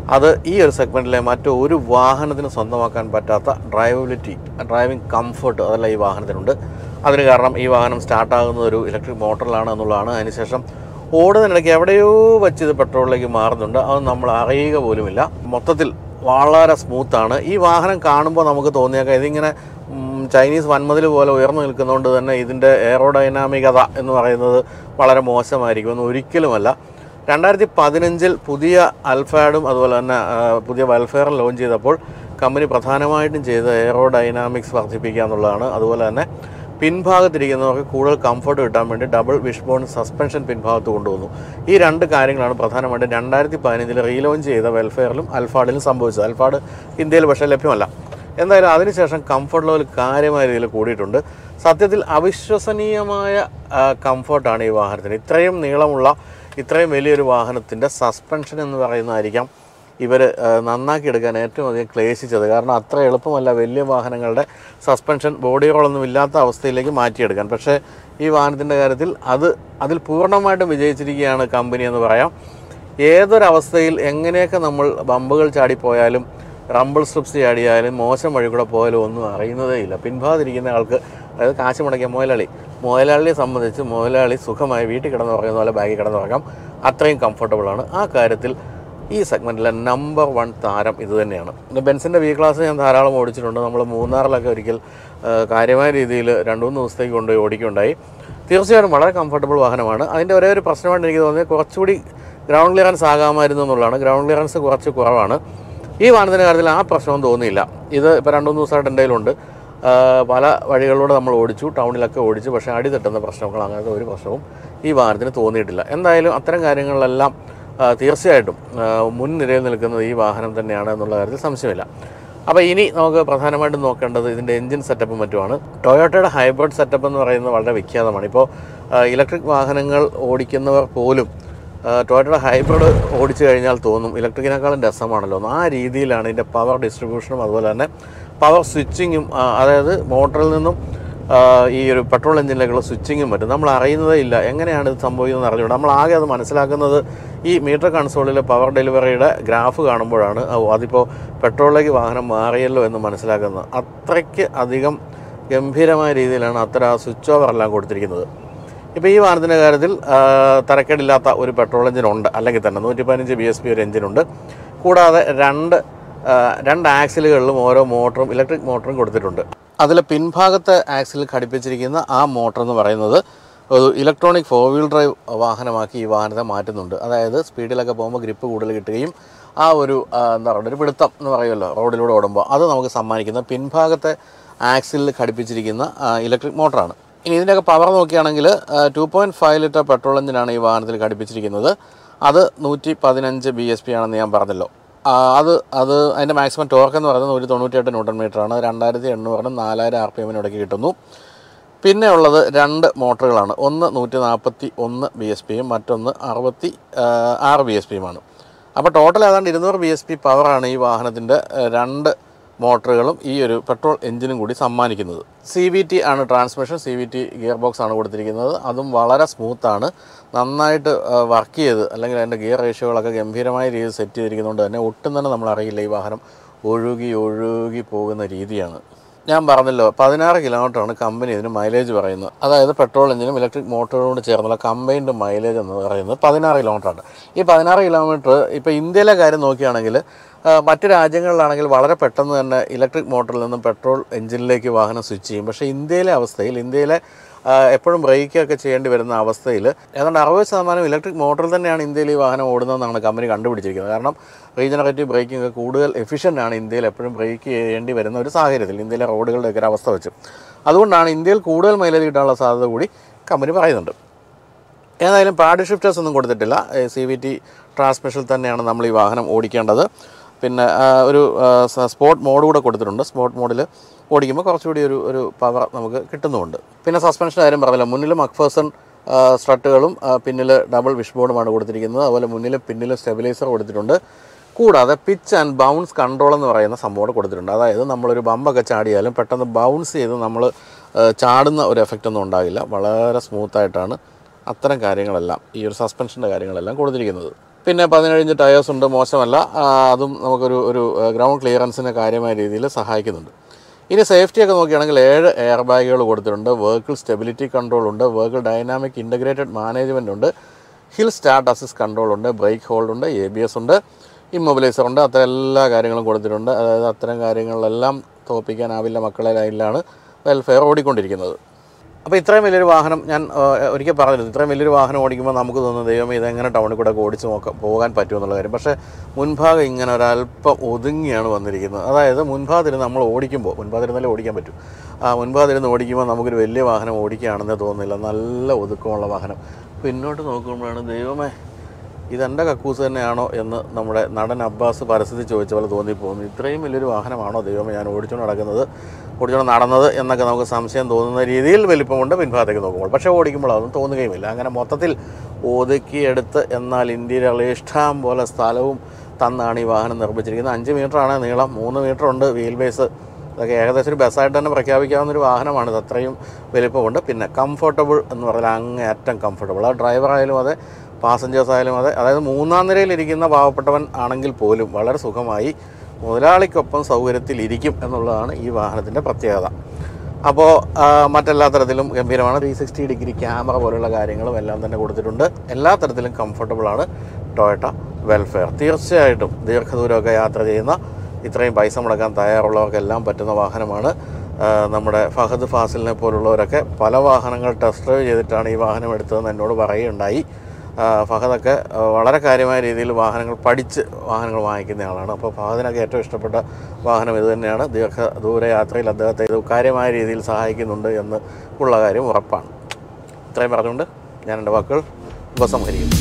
അത് ഈ ഒരു സെഗ്മെൻറ്റിലെ മറ്റൊരു വാഹനത്തിന് സ്വന്തമാക്കാൻ പറ്റാത്ത ഡ്രൈവബിലിറ്റി ഡ്രൈവിംഗ് കംഫർട്ട് അതെല്ലാം ഈ വാഹനത്തിനുണ്ട് അതിന് കാരണം ഈ വാഹനം സ്റ്റാർട്ടാകുന്നത് ഒരു ഇലക്ട്രിക് മോട്ടറിലാണ് എന്നുള്ളതാണ് അതിനുശേഷം ഓടുന്നതിനിടയ്ക്ക് എവിടെയോ വെച്ച് ഇത് പെട്രോളിലേക്ക് മാറുന്നുണ്ട് അത് നമ്മൾ അറിയുക പോലുമില്ല മൊത്തത്തിൽ വളരെ സ്മൂത്താണ് ഈ വാഹനം കാണുമ്പോൾ നമുക്ക് തോന്നിയേക്കാം ഇതിങ്ങനെ ഉം, ചൈനീസ് വൻമതിൽ പോലെ ഉയർന്നു നിൽക്കുന്നതുകൊണ്ട് തന്നെ ഇതിൻ്റെ എയറോഡൈനാമികത എന്ന് പറയുന്നത് വളരെ മോശമായിരിക്കുമെന്ന് ഒരിക്കലുമല്ല രണ്ടായിരത്തി പതിനഞ്ചിൽ പുതിയ അൽഫാഡും അതുപോലെ തന്നെ ആ, പുതിയ വെൽഫെയറും ലോഞ്ച് ചെയ്തപ്പോൾ കമ്പനി പ്രധാനമായിട്ടും ചെയ്ത എയറോഡൈനാമിക്സ് വർദ്ധിപ്പിക്കുക എന്നുള്ളതാണ് അതുപോലെ തന്നെ പിൻഭാഗത്തിരിക്കുന്നവർക്ക് കൂടുതൽ കംഫർട്ട് കിട്ടാൻ വേണ്ടി ഡബിൾ വിഷ്ബോൺ സസ്പെൻഷൻ പിൻഭാഗത്ത് കൊണ്ടുവന്നു ഈ രണ്ട് കാര്യങ്ങളാണ് പ്രധാനമായിട്ടും രണ്ടായിരത്തി പതിനഞ്ചിൽ റീലോഞ്ച് ചെയ്ത വെൽഫെയറിലും അൽഫാഡിലും സംഭവിച്ചത് അൽഫാഡ് ഇന്ത്യയിൽ പക്ഷേ ലഭ്യമല്ല എന്തായാലും അതിനുശേഷം കംഫർട്ട് ലെവൽ കാര്യമായ രീതിയിൽ കൂടിയിട്ടുണ്ട് സത്യത്തിൽ അവിശ്വസനീയമായ ആ, കംഫർട്ടാണ് ഈ വാഹനത്തിന് ഇത്രയും നീളമുള്ള ഇത്രയും വലിയൊരു വാഹനത്തിൻ്റെ സസ്പെൻഷൻ എന്ന് പറയുന്നതായിരിക്കാം ഇവർ നന്നാക്കി എടുക്കാൻ ഏറ്റവും അധികം ക്ലേശിച്ചത് കാരണം അത്ര എളുപ്പമല്ല വലിയ വാഹനങ്ങളുടെ സസ്പെൻഷൻ ബോഡി റോളൊന്നും ഇല്ലാത്ത അവസ്ഥയിലേക്ക് മാറ്റിയെടുക്കാൻ പക്ഷേ ഈ വാഹനത്തിൻ്റെ കാര്യത്തിൽ അത് അതിൽ പൂർണ്ണമായിട്ടും വിജയിച്ചിരിക്കുകയാണ് കമ്പനി എന്ന് പറയാം ഏതൊരവസ്ഥയിൽ എങ്ങനെയൊക്കെ നമ്മൾ ബമ്പുകൾ ചാടിപ്പോയാലും റംബിൾ സ്ട്രിപ്സ് ചാടിയാലും മോശം വഴി കൂടെ പോയാലും ഒന്നും അറിയുന്നതേ ഇല്ല പിൻഭാഗത്തിരിക്കുന്ന ആൾക്ക് അതായത് കാശ് മുടക്കിയ മുതലാളി മുതലാളിയെ സംബന്ധിച്ച് മുതലാളി സുഖമായി വീട്ടിൽ കിടന്ന് പറയുന്ന പോലെ ബാഗിൽ കിടന്നുറങ്ങാം അത്രയും കംഫർട്ടബിളാണ് ആ കാര്യത്തിൽ ഈ സെഗ്മെൻറ്റിലെ നമ്പർ വൺ താരം ഇത് തന്നെയാണ് പിന്നെ ബെൻസിൻ്റെ വി ക്ലാസ് ഞാൻ ധാരാളം ഓടിച്ചിട്ടുണ്ട് നമ്മൾ മൂന്നാറിലൊക്കെ ഒരിക്കൽ ആ, കാര്യമായ രീതിയിൽ രണ്ട് മൂന്ന് ദിവസത്തേക്ക് കൊണ്ടുപോയി ഓടിക്കുകയുണ്ടായി തീർച്ചയായും വളരെ കംഫർട്ടബിൾ വാഹനമാണ് അതിൻ്റെ ഒരേ ഒരു പ്രശ്നമായിട്ട് എനിക്ക് തോന്നിയത് കുറച്ചുകൂടി ഗ്രൗണ്ട് ക്ലിയറൻസ് ആകാമായിരുന്നു എന്നുള്ളതാണ് ഗ്രൗണ്ട് ക്ലിയറൻസ് കുറച്ച് കുറവാണ് ഈ വാഹനത്തിൻ്റെ കാര്യത്തിൽ ആ പ്രശ്നവും തോന്നിയില്ല ഇത് ഇപ്പോൾ രണ്ട് മൂന്ന് ദിവസമായിട്ട് എൻ്റെ കയ്യിലുണ്ട് ആ, പല വഴികളിലൂടെ നമ്മൾ ഓടിച്ചു ടൗണിലൊക്കെ ഓടിച്ചു പക്ഷേ അടി തട്ടുന്ന പ്രശ്നങ്ങൾ അങ്ങനത്തെ ഒരു പ്രശ്നവും ഈ വാഹനത്തിന് തോന്നിയിട്ടില്ല എന്തായാലും അത്തരം കാര്യങ്ങളിലെല്ലാം ആ, തീർച്ചയായിട്ടും ആ, മുൻനിരയിൽ നിൽക്കുന്നത് ഈ വാഹനം തന്നെയാണ് എന്നുള്ള കാര്യത്തിൽ സംശയമില്ല അപ്പോൾ ഇനി നമുക്ക് പ്രധാനമായിട്ടും നോക്കേണ്ടത് ഇതിൻ്റെ എൻജിൻ സെറ്റപ്പും മറ്റുമാണ് ടൊയോട്ടയുടെ ഹൈബ്രിഡ് സെറ്റപ്പ് എന്ന് പറയുന്നത് വളരെ വിഖ്യാതമാണ് ഇപ്പോൾ ഇലക്ട്രിക് വാഹനങ്ങൾ ഓടിക്കുന്നവർ പോലും ആ, ടൊയോട്ടയുടെ ഹൈബ്രിഡ് ഓടിച്ചു കഴിഞ്ഞാൽ തോന്നും ഇലക്ട്രിക്കിനേക്കാളും രസമാണല്ലോ എന്ന് ആ രീതിയിലാണ് ഇതിൻ്റെ പവർ ഡിസ്ട്രിബ്യൂഷനും അതുപോലെ തന്നെ പവർ സ്വിച്ചിങ്ങും ആ, അതായത് മോട്ടറിൽ നിന്നും ആ, ഈ ഒരു പെട്രോൾ എഞ്ചിനിലേക്കുള്ള സ്വിച്ചിങ്ങും പറ്റും നമ്മൾ അറിയുന്നതേ ഇല്ല എങ്ങനെയാണ് ഇത് സംഭവിക്കുന്നത് അറിഞ്ഞുകൂടാ നമ്മൾ ആകെ അത് മനസ്സിലാക്കുന്നത് ഈ മീറ്റർ കൺസോളിലെ പവർ ഡെലിവറിയുടെ ഗ്രാഫ് കാണുമ്പോഴാണ് ഓ അതിപ്പോൾ പെട്രോളിലേക്ക് വാഹനം മാറിയല്ലോ എന്ന് മനസ്സിലാക്കുന്നത് അത്രയ്ക്ക് അധികം ഗംഭീരമായ രീതിയിലാണ് അത്തരം ആ സ്വിച്ച് ഓവർ എല്ലാം കൊടുത്തിരിക്കുന്നത് ഇപ്പോൾ ഈ വാഹനത്തിൻ്റെ കാര്യത്തിൽ ആ, തരക്കേടില്ലാത്ത ഒരു പെട്രോൾ എഞ്ചിൻ ഉണ്ട് അല്ലെങ്കിൽ തന്നെ നൂറ്റി പതിനഞ്ച് ബി എസ് പി ഒരു എഞ്ചിനുണ്ട് കൂടാതെ രണ്ട് ആ, രണ്ട് ആക്സിലുകളിലും ഓരോ മോട്ടറും ഇലക്ട്രിക് മോട്ടറും കൊടുത്തിട്ടുണ്ട് അതിൽ പിൻഭാഗത്തെ ആക്സിൽ ഘടിപ്പിച്ചിരിക്കുന്ന ആ മോട്ടർ എന്ന് പറയുന്നത് ഒരു ഇലക്ട്രോണിക് ഫോർ വീൽ ഡ്രൈവ് വാഹനമാക്കി ഈ വാഹനത്തെ മാറ്റുന്നുണ്ട് അതായത് സ്പീഡിലൊക്കെ പോകുമ്പോൾ ഗ്രിപ്പ് കൂടുതൽ കിട്ടുകയും ആ ഒരു ആ, എന്താ പറയുക ഒരു പിടുത്തം എന്ന് പറയുമല്ലോ റോഡിലൂടെ ഓടുമ്പോൾ അത് നമുക്ക് സമ്മാനിക്കുന്ന പിൻഭാഗത്തെ ആക്സിലിൽ ഘടിപ്പിച്ചിരിക്കുന്ന ഇലക്ട്രിക് മോട്ടറാണ് ഇനി ഇതിൻ്റെയൊക്കെ പവർ നോക്കുകയാണെങ്കിൽ two point five litre petrol എഞ്ചിനാണ് ഈ വാഹനത്തിൽ ഘടിപ്പിച്ചിരിക്കുന്നത് അത് നൂറ്റി പതിനഞ്ച് ബി എസ് പി ആണെന്ന് ഞാൻ പറഞ്ഞല്ലോ ആ, അത് അത് അതിൻ്റെ മാക്സിമം ടോർക്ക് എന്ന് പറയുന്നത് ഒരു തൊണ്ണൂറ്റിയെട്ട് ന്യൂട്ടൺ മീറ്ററാണ് രണ്ടായിരത്തി എണ്ണൂറിനും നാലായിരം ആർ പി എമ്മിന് ഇടയ്ക്ക് കിട്ടുന്നു പിന്നെ ഉള്ളത് രണ്ട് മോട്ടറുകളാണ് ഒന്ന് നൂറ്റി നാൽപ്പത്തി ഒന്ന് ബി എസ് പിയും മറ്റൊന്ന് അറുപത്തി ആ, ആറ് ബി എസ് പിയുമാണ് അപ്പോൾ ടോട്ടൽ ഏതാണ്ട് ഇരുന്നൂറ് ബി എസ് പി പവറാണ് ഈ വാഹനത്തിൻ്റെ ആ, രണ്ട് മോട്ടറുകളും ഈ ഒരു പെട്രോൾ എഞ്ചിനും കൂടി സമ്മാനിക്കുന്നത് സി വി ടി ആണ് transmission C V T gear box ആണ് കൊടുത്തിരിക്കുന്നത് അതും വളരെ സ്മൂത്താണ് നന്നായിട്ട് വർക്ക് ചെയ്ത് അല്ലെങ്കിൽ അതിൻ്റെ ഗിയർ റേഷ്യോകളൊക്കെ ഗംഭീരമായ രീതിയിൽ സെറ്റ് ചെയ്തിരിക്കുന്നതുകൊണ്ട് തന്നെ ഒട്ടും തന്നെ നമ്മൾ അറിയില്ല ഈ വാഹനം ഒഴുകി ഒഴുകി പോകുന്ന രീതിയാണ് ഞാൻ പറഞ്ഞല്ലോ പതിനാറ് കിലോമീറ്ററാണ് കമ്പനി ഇതിന് മൈലേജ് പറയുന്നത് അതായത് പെട്രോൾ എഞ്ചിനും ഇലക്ട്രിക് മോട്ടോറോട് ചേർന്നുള്ള കമ്പൈൻഡ് മൈലേജ് എന്ന് പറയുന്നത് പതിനാറ് കിലോമീറ്ററാണ് ഈ പതിനാറ് കിലോമീറ്റർ ഇപ്പോൾ ഇന്ത്യയിലെ കാര്യം നോക്കുകയാണെങ്കിൽ ആ, മറ്റ് രാജ്യങ്ങളിലാണെങ്കിൽ വളരെ പെട്ടെന്ന് തന്നെ ഇലക്ട്രിക് മോട്ടറിൽ നിന്നും പെട്രോൾ എഞ്ചിനിലേക്ക് വാഹനം സ്വിച്ച് ചെയ്യും പക്ഷേ ഇന്ത്യയിലെ അവസ്ഥയിൽ ഇന്ത്യയിലെ ആ, എപ്പോഴും ബ്രേക്കൊക്കെ ചെയ്യേണ്ടി വരുന്ന അവസ്ഥയിൽ ഏതാണ്ട് അറുപത് ശതമാനം ഇലക്ട്രിക് മോട്ടറിൽ തന്നെയാണ് ഇന്ത്യയിൽ ഈ വാഹനം ഓടുന്നതെന്നാണ് കമ്പനി കണ്ടുപിടിച്ചിരിക്കുന്നത് കാരണം റീജനറേറ്റീവ് ബ്രേക്കിംഗ് ഒക്കെ കൂടുതൽ എഫിഷ്യൻ്റ് ആണ് ഇന്ത്യയിൽ എപ്പോഴും ബ്രേക്ക് ചെയ്യേണ്ടി വരുന്ന ഒരു സാഹചര്യത്തിൽ ഇന്ത്യയിലെ റോഡുകളുടെ ഒക്കെ ഒരു അവസ്ഥ വെച്ച് അതുകൊണ്ടാണ് ഇന്ത്യയിൽ കൂടുതൽ മൈലേജ് കിട്ടാനുള്ള സാധ്യത കൂടി കമ്പനി പറയുന്നുണ്ട് ഏതായാലും പാഡ് ഷിഫ്റ്റേഴ്സ് ഒന്നും കൊടുത്തിട്ടില്ല സി വി ടി ട്രാൻസ്മിഷനിൽ തന്നെയാണ് നമ്മൾ ഈ വാഹനം ഓടിക്കേണ്ടത് പിന്നെ ആ, ഒരു സ്പോർട്ട് മോഡ് കൂടെ കൊടുത്തിട്ടുണ്ട് സ്പോർട്ട് മോഡിൽ ഓടിക്കുമ്പോൾ കുറച്ചുകൂടി ഒരു ഒരു പവർ നമുക്ക് കിട്ടുന്നുമുണ്ട് പിന്നെ സസ്പെൻഷൻ കാര്യം പറഞ്ഞില്ല മുന്നിൽ മക്ഫേഴ്സൺ സ്ട്രട്ടുകളും പിന്നിൽ ഡബിൾ വിഷ് ബോർഡുമാണ് കൊടുത്തിരിക്കുന്നത് അതുപോലെ മുന്നിലും പിന്നിലും സ്റ്റെബിലൈസർ കൊടുത്തിട്ടുണ്ട് കൂടാതെ പിച്ച് ആൻഡ് ബൗൺസ് കൺട്രോൾ എന്ന് പറയുന്ന സംഭവം കൂടെ കൊടുത്തിട്ടുണ്ട് അതായത് നമ്മളൊരു ബമ്പൊക്കെ ചാടിയാലും പെട്ടെന്ന് ബൗൺസ് ചെയ്ത് നമ്മൾ ചാടുന്ന ഒരു എഫക്റ്റ് ഒന്നും ഉണ്ടാകില്ല വളരെ സ്മൂത്തായിട്ടാണ് അത്തരം കാര്യങ്ങളെല്ലാം ഈ ഒരു സസ്പെൻഷൻ്റെ കാര്യങ്ങളെല്ലാം കൊടുത്തിരിക്കുന്നത് പിന്നെ പതിനേഴ് ഇഞ്ച് ടയേഴ്സ് ഉണ്ട് മോശമല്ല ആ, അതും നമുക്കൊരു ഒരു ഗ്രൗണ്ട് ക്ലിയറൻസിന് കാര്യമായ രീതിയിൽ സഹായിക്കുന്നുണ്ട് ഇനി സേഫ്റ്റി ഒക്കെ നോക്കുകയാണെങ്കിൽ ഏഴ് എയർ ബാഗുകൾ കൊടുത്തിട്ടുണ്ട് വെഹിക്കിൾ സ്റ്റെബിലിറ്റി കൺട്രോൾ ഉണ്ട് വെഹിക്കിൾ ഡൈനാമിക് ഇൻ്റഗ്രേറ്റഡ് മാനേജ്മെൻ്റ് ഉണ്ട് ഹിൽ സ്റ്റാർട്ട് അസിസ്റ്റ് കൺട്രോൾ ഉണ്ട് ബ്രേക്ക് ഹോൾഡ് ഉണ്ട് എ ബി എസ് ഉണ്ട് ഇമ്മൊബിലൈസർ ഉണ്ട് അത്ര എല്ലാ കാര്യങ്ങളും കൊടുത്തിട്ടുണ്ട് അതായത് അത്തരം കാര്യങ്ങളിലെല്ലാം തോൽപ്പിക്കാനാവില്ല മക്കളെ ലൈനിലാണ് വെൽഫെയർ ഓടിക്കൊണ്ടിരിക്കുന്നത് അപ്പോൾ ഇത്രയും വലിയൊരു വാഹനം ഞാൻ ആ, ഒരിക്കൽ പറഞ്ഞിരുന്നു ഇത്രയും വലിയൊരു വാഹനം ഓടിക്കുമ്പോൾ നമുക്ക് തോന്നുന്നു ദൈവം ഇതെങ്ങനെ ടൗണിൽ കൂടെ ഒക്കെ ഓടിച്ച് നോക്കാം പോകാൻ പറ്റുമെന്നുള്ള കാര്യം പക്ഷേ മുൻഭാഗം ഇങ്ങനെ ഒരല്പം ഒതുങ്ങിയാണ് വന്നിരിക്കുന്നത് അതായത് മുൻഭാഗത്തിരുന്ന് നമ്മൾ ഓടിക്കുമ്പോൾ മുൻഭാഗത്തിരുന്നാലേ ഓടിക്കാൻ പറ്റൂ ആ മുൻഭാഗത്തിരുന്ന് ഓടിക്കുമ്പോൾ നമുക്കൊരു വലിയ വാഹനം ഓടിക്കുകയാണെന്നേ തോന്നുന്നില്ല നല്ല ഒതുക്കമുള്ള വാഹനം പിന്നോട്ട് നോക്കുമ്പോഴാണ് ദൈവമേ ഇതെൻ്റെ കക്കൂസ് തന്നെയാണോ എന്ന് നമ്മുടെ നടൻ അബ്ബാസ് പരസ്യത്തിൽ ചോദിച്ച പോലെ തോന്നിപ്പോകുന്നു ഇത്രയും വലിയൊരു വാഹനമാണോ ദൈവമേ ഞാൻ ഓടിച്ചുകൊണ്ട് നടക്കുന്നത് ഓടിച്ചുകൊണ്ട് നടന്നത് എന്നൊക്കെ നമുക്ക് സംശയം തോന്നുന്ന രീതിയിൽ വലിപ്പമുണ്ട് പിൻഭാഗത്തേക്ക് നോക്കുമ്പോൾ പക്ഷേ ഓടിക്കുമ്പോൾ അതൊന്നും തോന്നുകയുമില്ല അങ്ങനെ മൊത്തത്തിൽ ഒതുക്കിയെടുത്ത് എന്നാൽ ഇന്ത്യയിലുള്ള ഇഷ്ടം പോലെ സ്ഥലവും തന്നാണ് ഈ വാഹനം നിർമ്മിച്ചിരിക്കുന്നത് അഞ്ച് മീറ്ററാണ് നീളം മൂന്ന് മീറ്റർ ഉണ്ട് വീൽ ബേസ് അതൊക്കെ ഏകദേശം ഒരു ബസ്സായിട്ട് തന്നെ പ്രഖ്യാപിക്കാവുന്ന ഒരു വാഹനമാണ് ഇത് അത്രയും വലിപ്പമുണ്ട് പിന്നെ കംഫർട്ടബിൾ എന്ന് പറഞ്ഞാൽ അങ്ങേയറ്റം കംഫർട്ടബിൾ ആ ഡ്രൈവർ ആയാലും അതെ പാസഞ്ചേഴ്സ് ആയാലും അതെ അതായത് മൂന്നാം നിരയിലിരിക്കുന്ന പാവപ്പെട്ടവൻ ആണെങ്കിൽ പോലും വളരെ സുഖമായി മുതലാളിക്കൊപ്പം സൗകര്യത്തിൽ ഇരിക്കും എന്നുള്ളതാണ് ഈ വാഹനത്തിൻ്റെ പ്രത്യേകത അപ്പോൾ മറ്റെല്ലാ തരത്തിലും ഗംഭീരമാണ് ത്രീ സിക്സ്റ്റി ഡിഗ്രി ക്യാമറ പോലുള്ള കാര്യങ്ങളും എല്ലാം തന്നെ കൊടുത്തിട്ടുണ്ട് എല്ലാ തരത്തിലും കംഫർട്ടബിളാണ് ടൊയറ്റ വെൽഫെയർ തീർച്ചയായിട്ടും ദീർഘദൂരമൊക്കെ യാത്ര ചെയ്യുന്ന ഇത്രയും പൈസ മുടക്കാൻ തയ്യാറുള്ളവർക്കെല്ലാം പറ്റുന്ന വാഹനമാണ് ആ, നമ്മുടെ ഫഹദ് ഫാസിലിനെ പോലുള്ളവരൊക്കെ പല വാഹനങ്ങൾ ടെസ്റ്റ് ഡ്രൈവ് ചെയ്തിട്ടാണ് ഈ വാഹനം എടുത്തതെന്ന് എന്നോട് പറയുകയുണ്ടായി ആ, ഫഹദൊക്കെ ആ, വളരെ കാര്യമായ രീതിയിൽ വാഹനങ്ങൾ പഠിച്ച് വാഹനങ്ങൾ വാങ്ങിക്കുന്ന ആളാണ് അപ്പോൾ ഫഹദിനൊക്കെ ഏറ്റവും ഇഷ്ടപ്പെട്ട വാഹനം ഇത് തന്നെയാണ് ദീർഘദൂര യാത്രയിൽ അദ്ദേഹത്തെ ഇത് കാര്യമായ രീതിയിൽ സഹായിക്കുന്നുണ്ട് എന്ന് ഉള്ള കാര്യം ഉറപ്പാണ് ഇത്രയും പറഞ്ഞുകൊണ്ട് ഞാൻ എൻ്റെ വാക്കുകൾ ഉപസംഹരിക്കുന്നു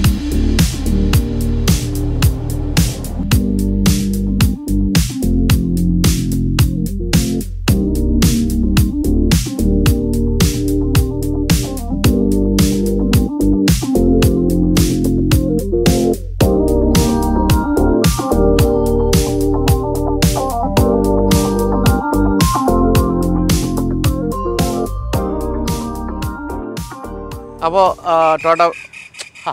അപ്പോൾ ടോട്ട ഹാ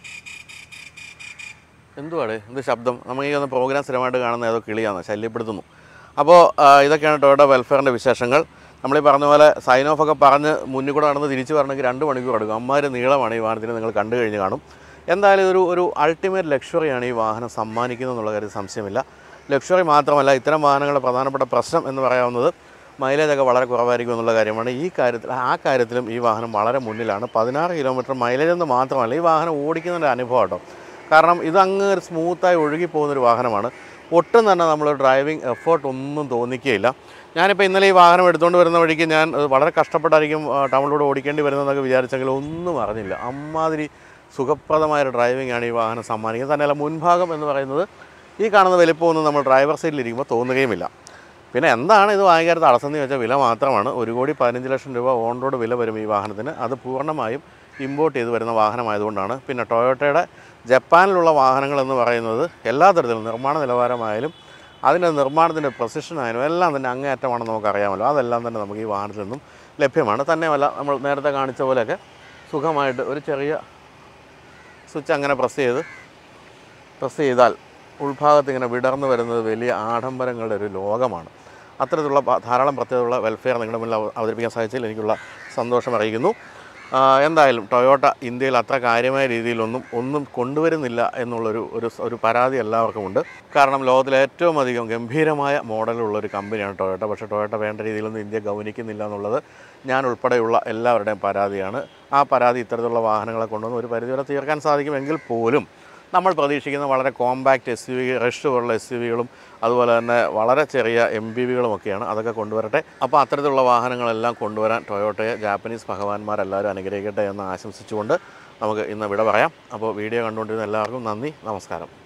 എന്തുവാണ് എന്ത് ശബ്ദം നമുക്ക് ഈ ഒന്ന് പ്രോഗ്രാം സ്ഥിരമായിട്ട് കാണുന്ന ഏതോ കിളിയാണ് ശല്യപ്പെടുത്തുന്നു അപ്പോൾ ഇതൊക്കെയാണ് ടൊയോട്ട വെൽഫെയറിൻ്റെ വിശേഷങ്ങൾ നമ്മൾ ഈ പറഞ്ഞ പോലെ സൈൻ ഓഫ് ഒക്കെ പറഞ്ഞ് മുന്നിൽ കൂടെ നടന്ന് തിരിച്ച് വരണമെങ്കിൽ രണ്ട് മണിക്കൂർ എടുക്കും അമ്മാര് നീളമാണ് ഈ വാഹനത്തിന് നിങ്ങൾ കണ്ടു കഴിഞ്ഞ് കാണും എന്തായാലും ഒരു ഒരു അൾട്ടിമേറ്റ് ലക്ഷറിയാണ് ഈ വാഹനം സമ്മാനിക്കുന്നത് എന്നുള്ള കാര്യം സംശയമില്ല ലക്ഷറി മാത്രമല്ല ഇത്തരം വാഹനങ്ങളുടെ പ്രധാനപ്പെട്ട പ്രശ്നം എന്ന് പറയാവുന്നത് മൈലേജ് ഒക്കെ വളരെ കുറവായിരിക്കും എന്നുള്ള കാര്യമാണ് ഈ കാര്യത്തിൽ ആ കാര്യത്തിലും ഈ വാഹനം വളരെ മുന്നിലാണ് പതിനാറ് കിലോമീറ്റർ മൈലേജ് എന്ന് മാത്രമല്ല ഈ വാഹനം ഓടിക്കുന്നതിൻ്റെ അനുഭവം കേട്ടോ കാരണം ഇത് അങ്ങ് ഒരു സ്മൂത്തായി ഒഴുകി പോകുന്നൊരു വാഹനമാണ് ഒട്ടും തന്നെ നമ്മൾ ഡ്രൈവിംഗ് എഫേർട്ട് ഒന്നും തോന്നിക്കുകയില്ല ഞാനിപ്പോൾ ഇന്നലെ ഈ വാഹനം എടുത്തുകൊണ്ട് വരുന്ന വഴിക്ക് ഞാൻ ഏഹ്, വളരെ കഷ്ടപ്പെട്ടായിരിക്കും ആ, ടൗണിലൂടെ ഓടിക്കേണ്ടി വരുന്നതെന്നൊക്കെ വിചാരിച്ചെങ്കിൽ ഒന്നും അറിഞ്ഞില്ല അമ്മാതിരി സുഖപ്രദമായ ഒരു ഡ്രൈവിംഗ് ആണ് ഈ വാഹനം സമ്മാനിക്കുന്നത് തന്നെയല്ല മുൻഭാഗം എന്ന് പറയുന്നത് ഈ കാണുന്ന വലിപ്പമൊന്നും നമ്മൾ ഡ്രൈവർ സൈഡിലിരിക്കുമ്പോൾ തോന്നുകയുമില്ല പിന്നെ എന്താണ് ഇത് വാങ്ങിക്കാൻ തടസ്സം എന്ന് ചോദിച്ചാൽ വില മാത്രമാണ് ഒരു കോടി പതിനഞ്ച് ലക്ഷം രൂപ ഓൺ റോഡ് വില വരും ഈ വാഹനത്തിന് അത് പൂർണ്ണമായും ഇമ്പോർട്ട് ചെയ്ത് വരുന്ന വാഹനമായതുകൊണ്ടാണ് പിന്നെ ടൊയോട്ടയുടെ ജപ്പാനിലുള്ള വാഹനങ്ങൾ എന്ന് പറയുന്നത് എല്ലാ തരത്തിലും നിർമ്മാണ നിലവാരമായാലും അതിൻ്റെ നിർമ്മാണത്തിൻ്റെ പ്രൊസിഷനായാലും എല്ലാം തന്നെ അങ്ങേയറ്റമാണെന്ന് നമുക്കറിയാമല്ലോ അതെല്ലാം തന്നെ നമുക്ക് ഈ വാഹനത്തിൽ നിന്നും ലഭ്യമാണ് തന്നെയുമല്ല നമ്മൾ നേരത്തെ കാണിച്ച പോലെയൊക്കെ സുഖമായിട്ട് ഒരു ചെറിയ സ്വിച്ച് അങ്ങനെ പ്രസ് ചെയ്ത് പ്രസ് ചെയ്താൽ ഉൾഭാഗത്ത് ഇങ്ങനെ വിടർന്നു വരുന്നത് വലിയ ആഡംബരങ്ങളുടെ ഒരു ലോകമാണ് അത്തരത്തിലുള്ള പ- ധാരാളം പ്രത്യേകതയുള്ള വെൽഫെയർ നിങ്ങളുടെ മുന്നിൽ അവ- അവതരിപ്പിക്കാൻ സാധിച്ചതിൽ എനിക്കുള്ള സന്തോഷം അറിയിക്കുന്നു ആ, എന്തായാലും ടൊയോട്ട ഇന്ത്യയിൽ അത്ര കാര്യമായ രീതിയിലൊന്നും ഒന്നും കൊണ്ടുവരുന്നില്ല എന്നുള്ളൊരു ഒരു സ- ഒരു പരാതി എല്ലാവർക്കും ഉണ്ട് കാരണം ലോകത്തിലെ ഏറ്റവും അധികം ഗംഭീരമായ മോഡലുള്ള ഒരു കമ്പനിയാണ് ടൊയോട്ട പക്ഷേ ടൊയോട്ട വേണ്ട രീതിയിലൊന്നും ഇന്ത്യ ഗൗനിക്കുന്നില്ല എന്നുള്ളത് ഞാൻ ഉൾപ്പെടെയുള്ള എല്ലാവരുടെയും പരാതിയാണ് ആ പരാതി ഇത്തരത്തിലുള്ള വാഹനങ്ങളെ കൊണ്ടുവന്ന് ഒരു പരിധിവരെ തീർക്കാൻ സാധിക്കുമെങ്കിൽ പോലും നമ്മൾ പ്രതീക്ഷിക്കുന്ന വളരെ compact S U V Rush പോലുള്ള എസ് യു വികളും അതുപോലെ തന്നെ വളരെ ചെറിയ എം ബി വികളുമൊക്കെയാണ് അതൊക്കെ കൊണ്ടുവരട്ടെ അപ്പോൾ അത്തരത്തിലുള്ള വാഹനങ്ങളെല്ലാം കൊണ്ടുവരാൻ ടൊയോട്ടയെ ജാപ്പനീസ് ഭഗവാന്മാരെല്ലാവരും അനുഗ്രഹിക്കട്ടെ എന്ന് ആശംസിച്ചുകൊണ്ട് നമുക്ക് ഇന്ന് വിട പറയാം അപ്പോൾ വീഡിയോ കണ്ടുകൊണ്ടിരുന്ന എല്ലാവർക്കും നന്ദി നമസ്കാരം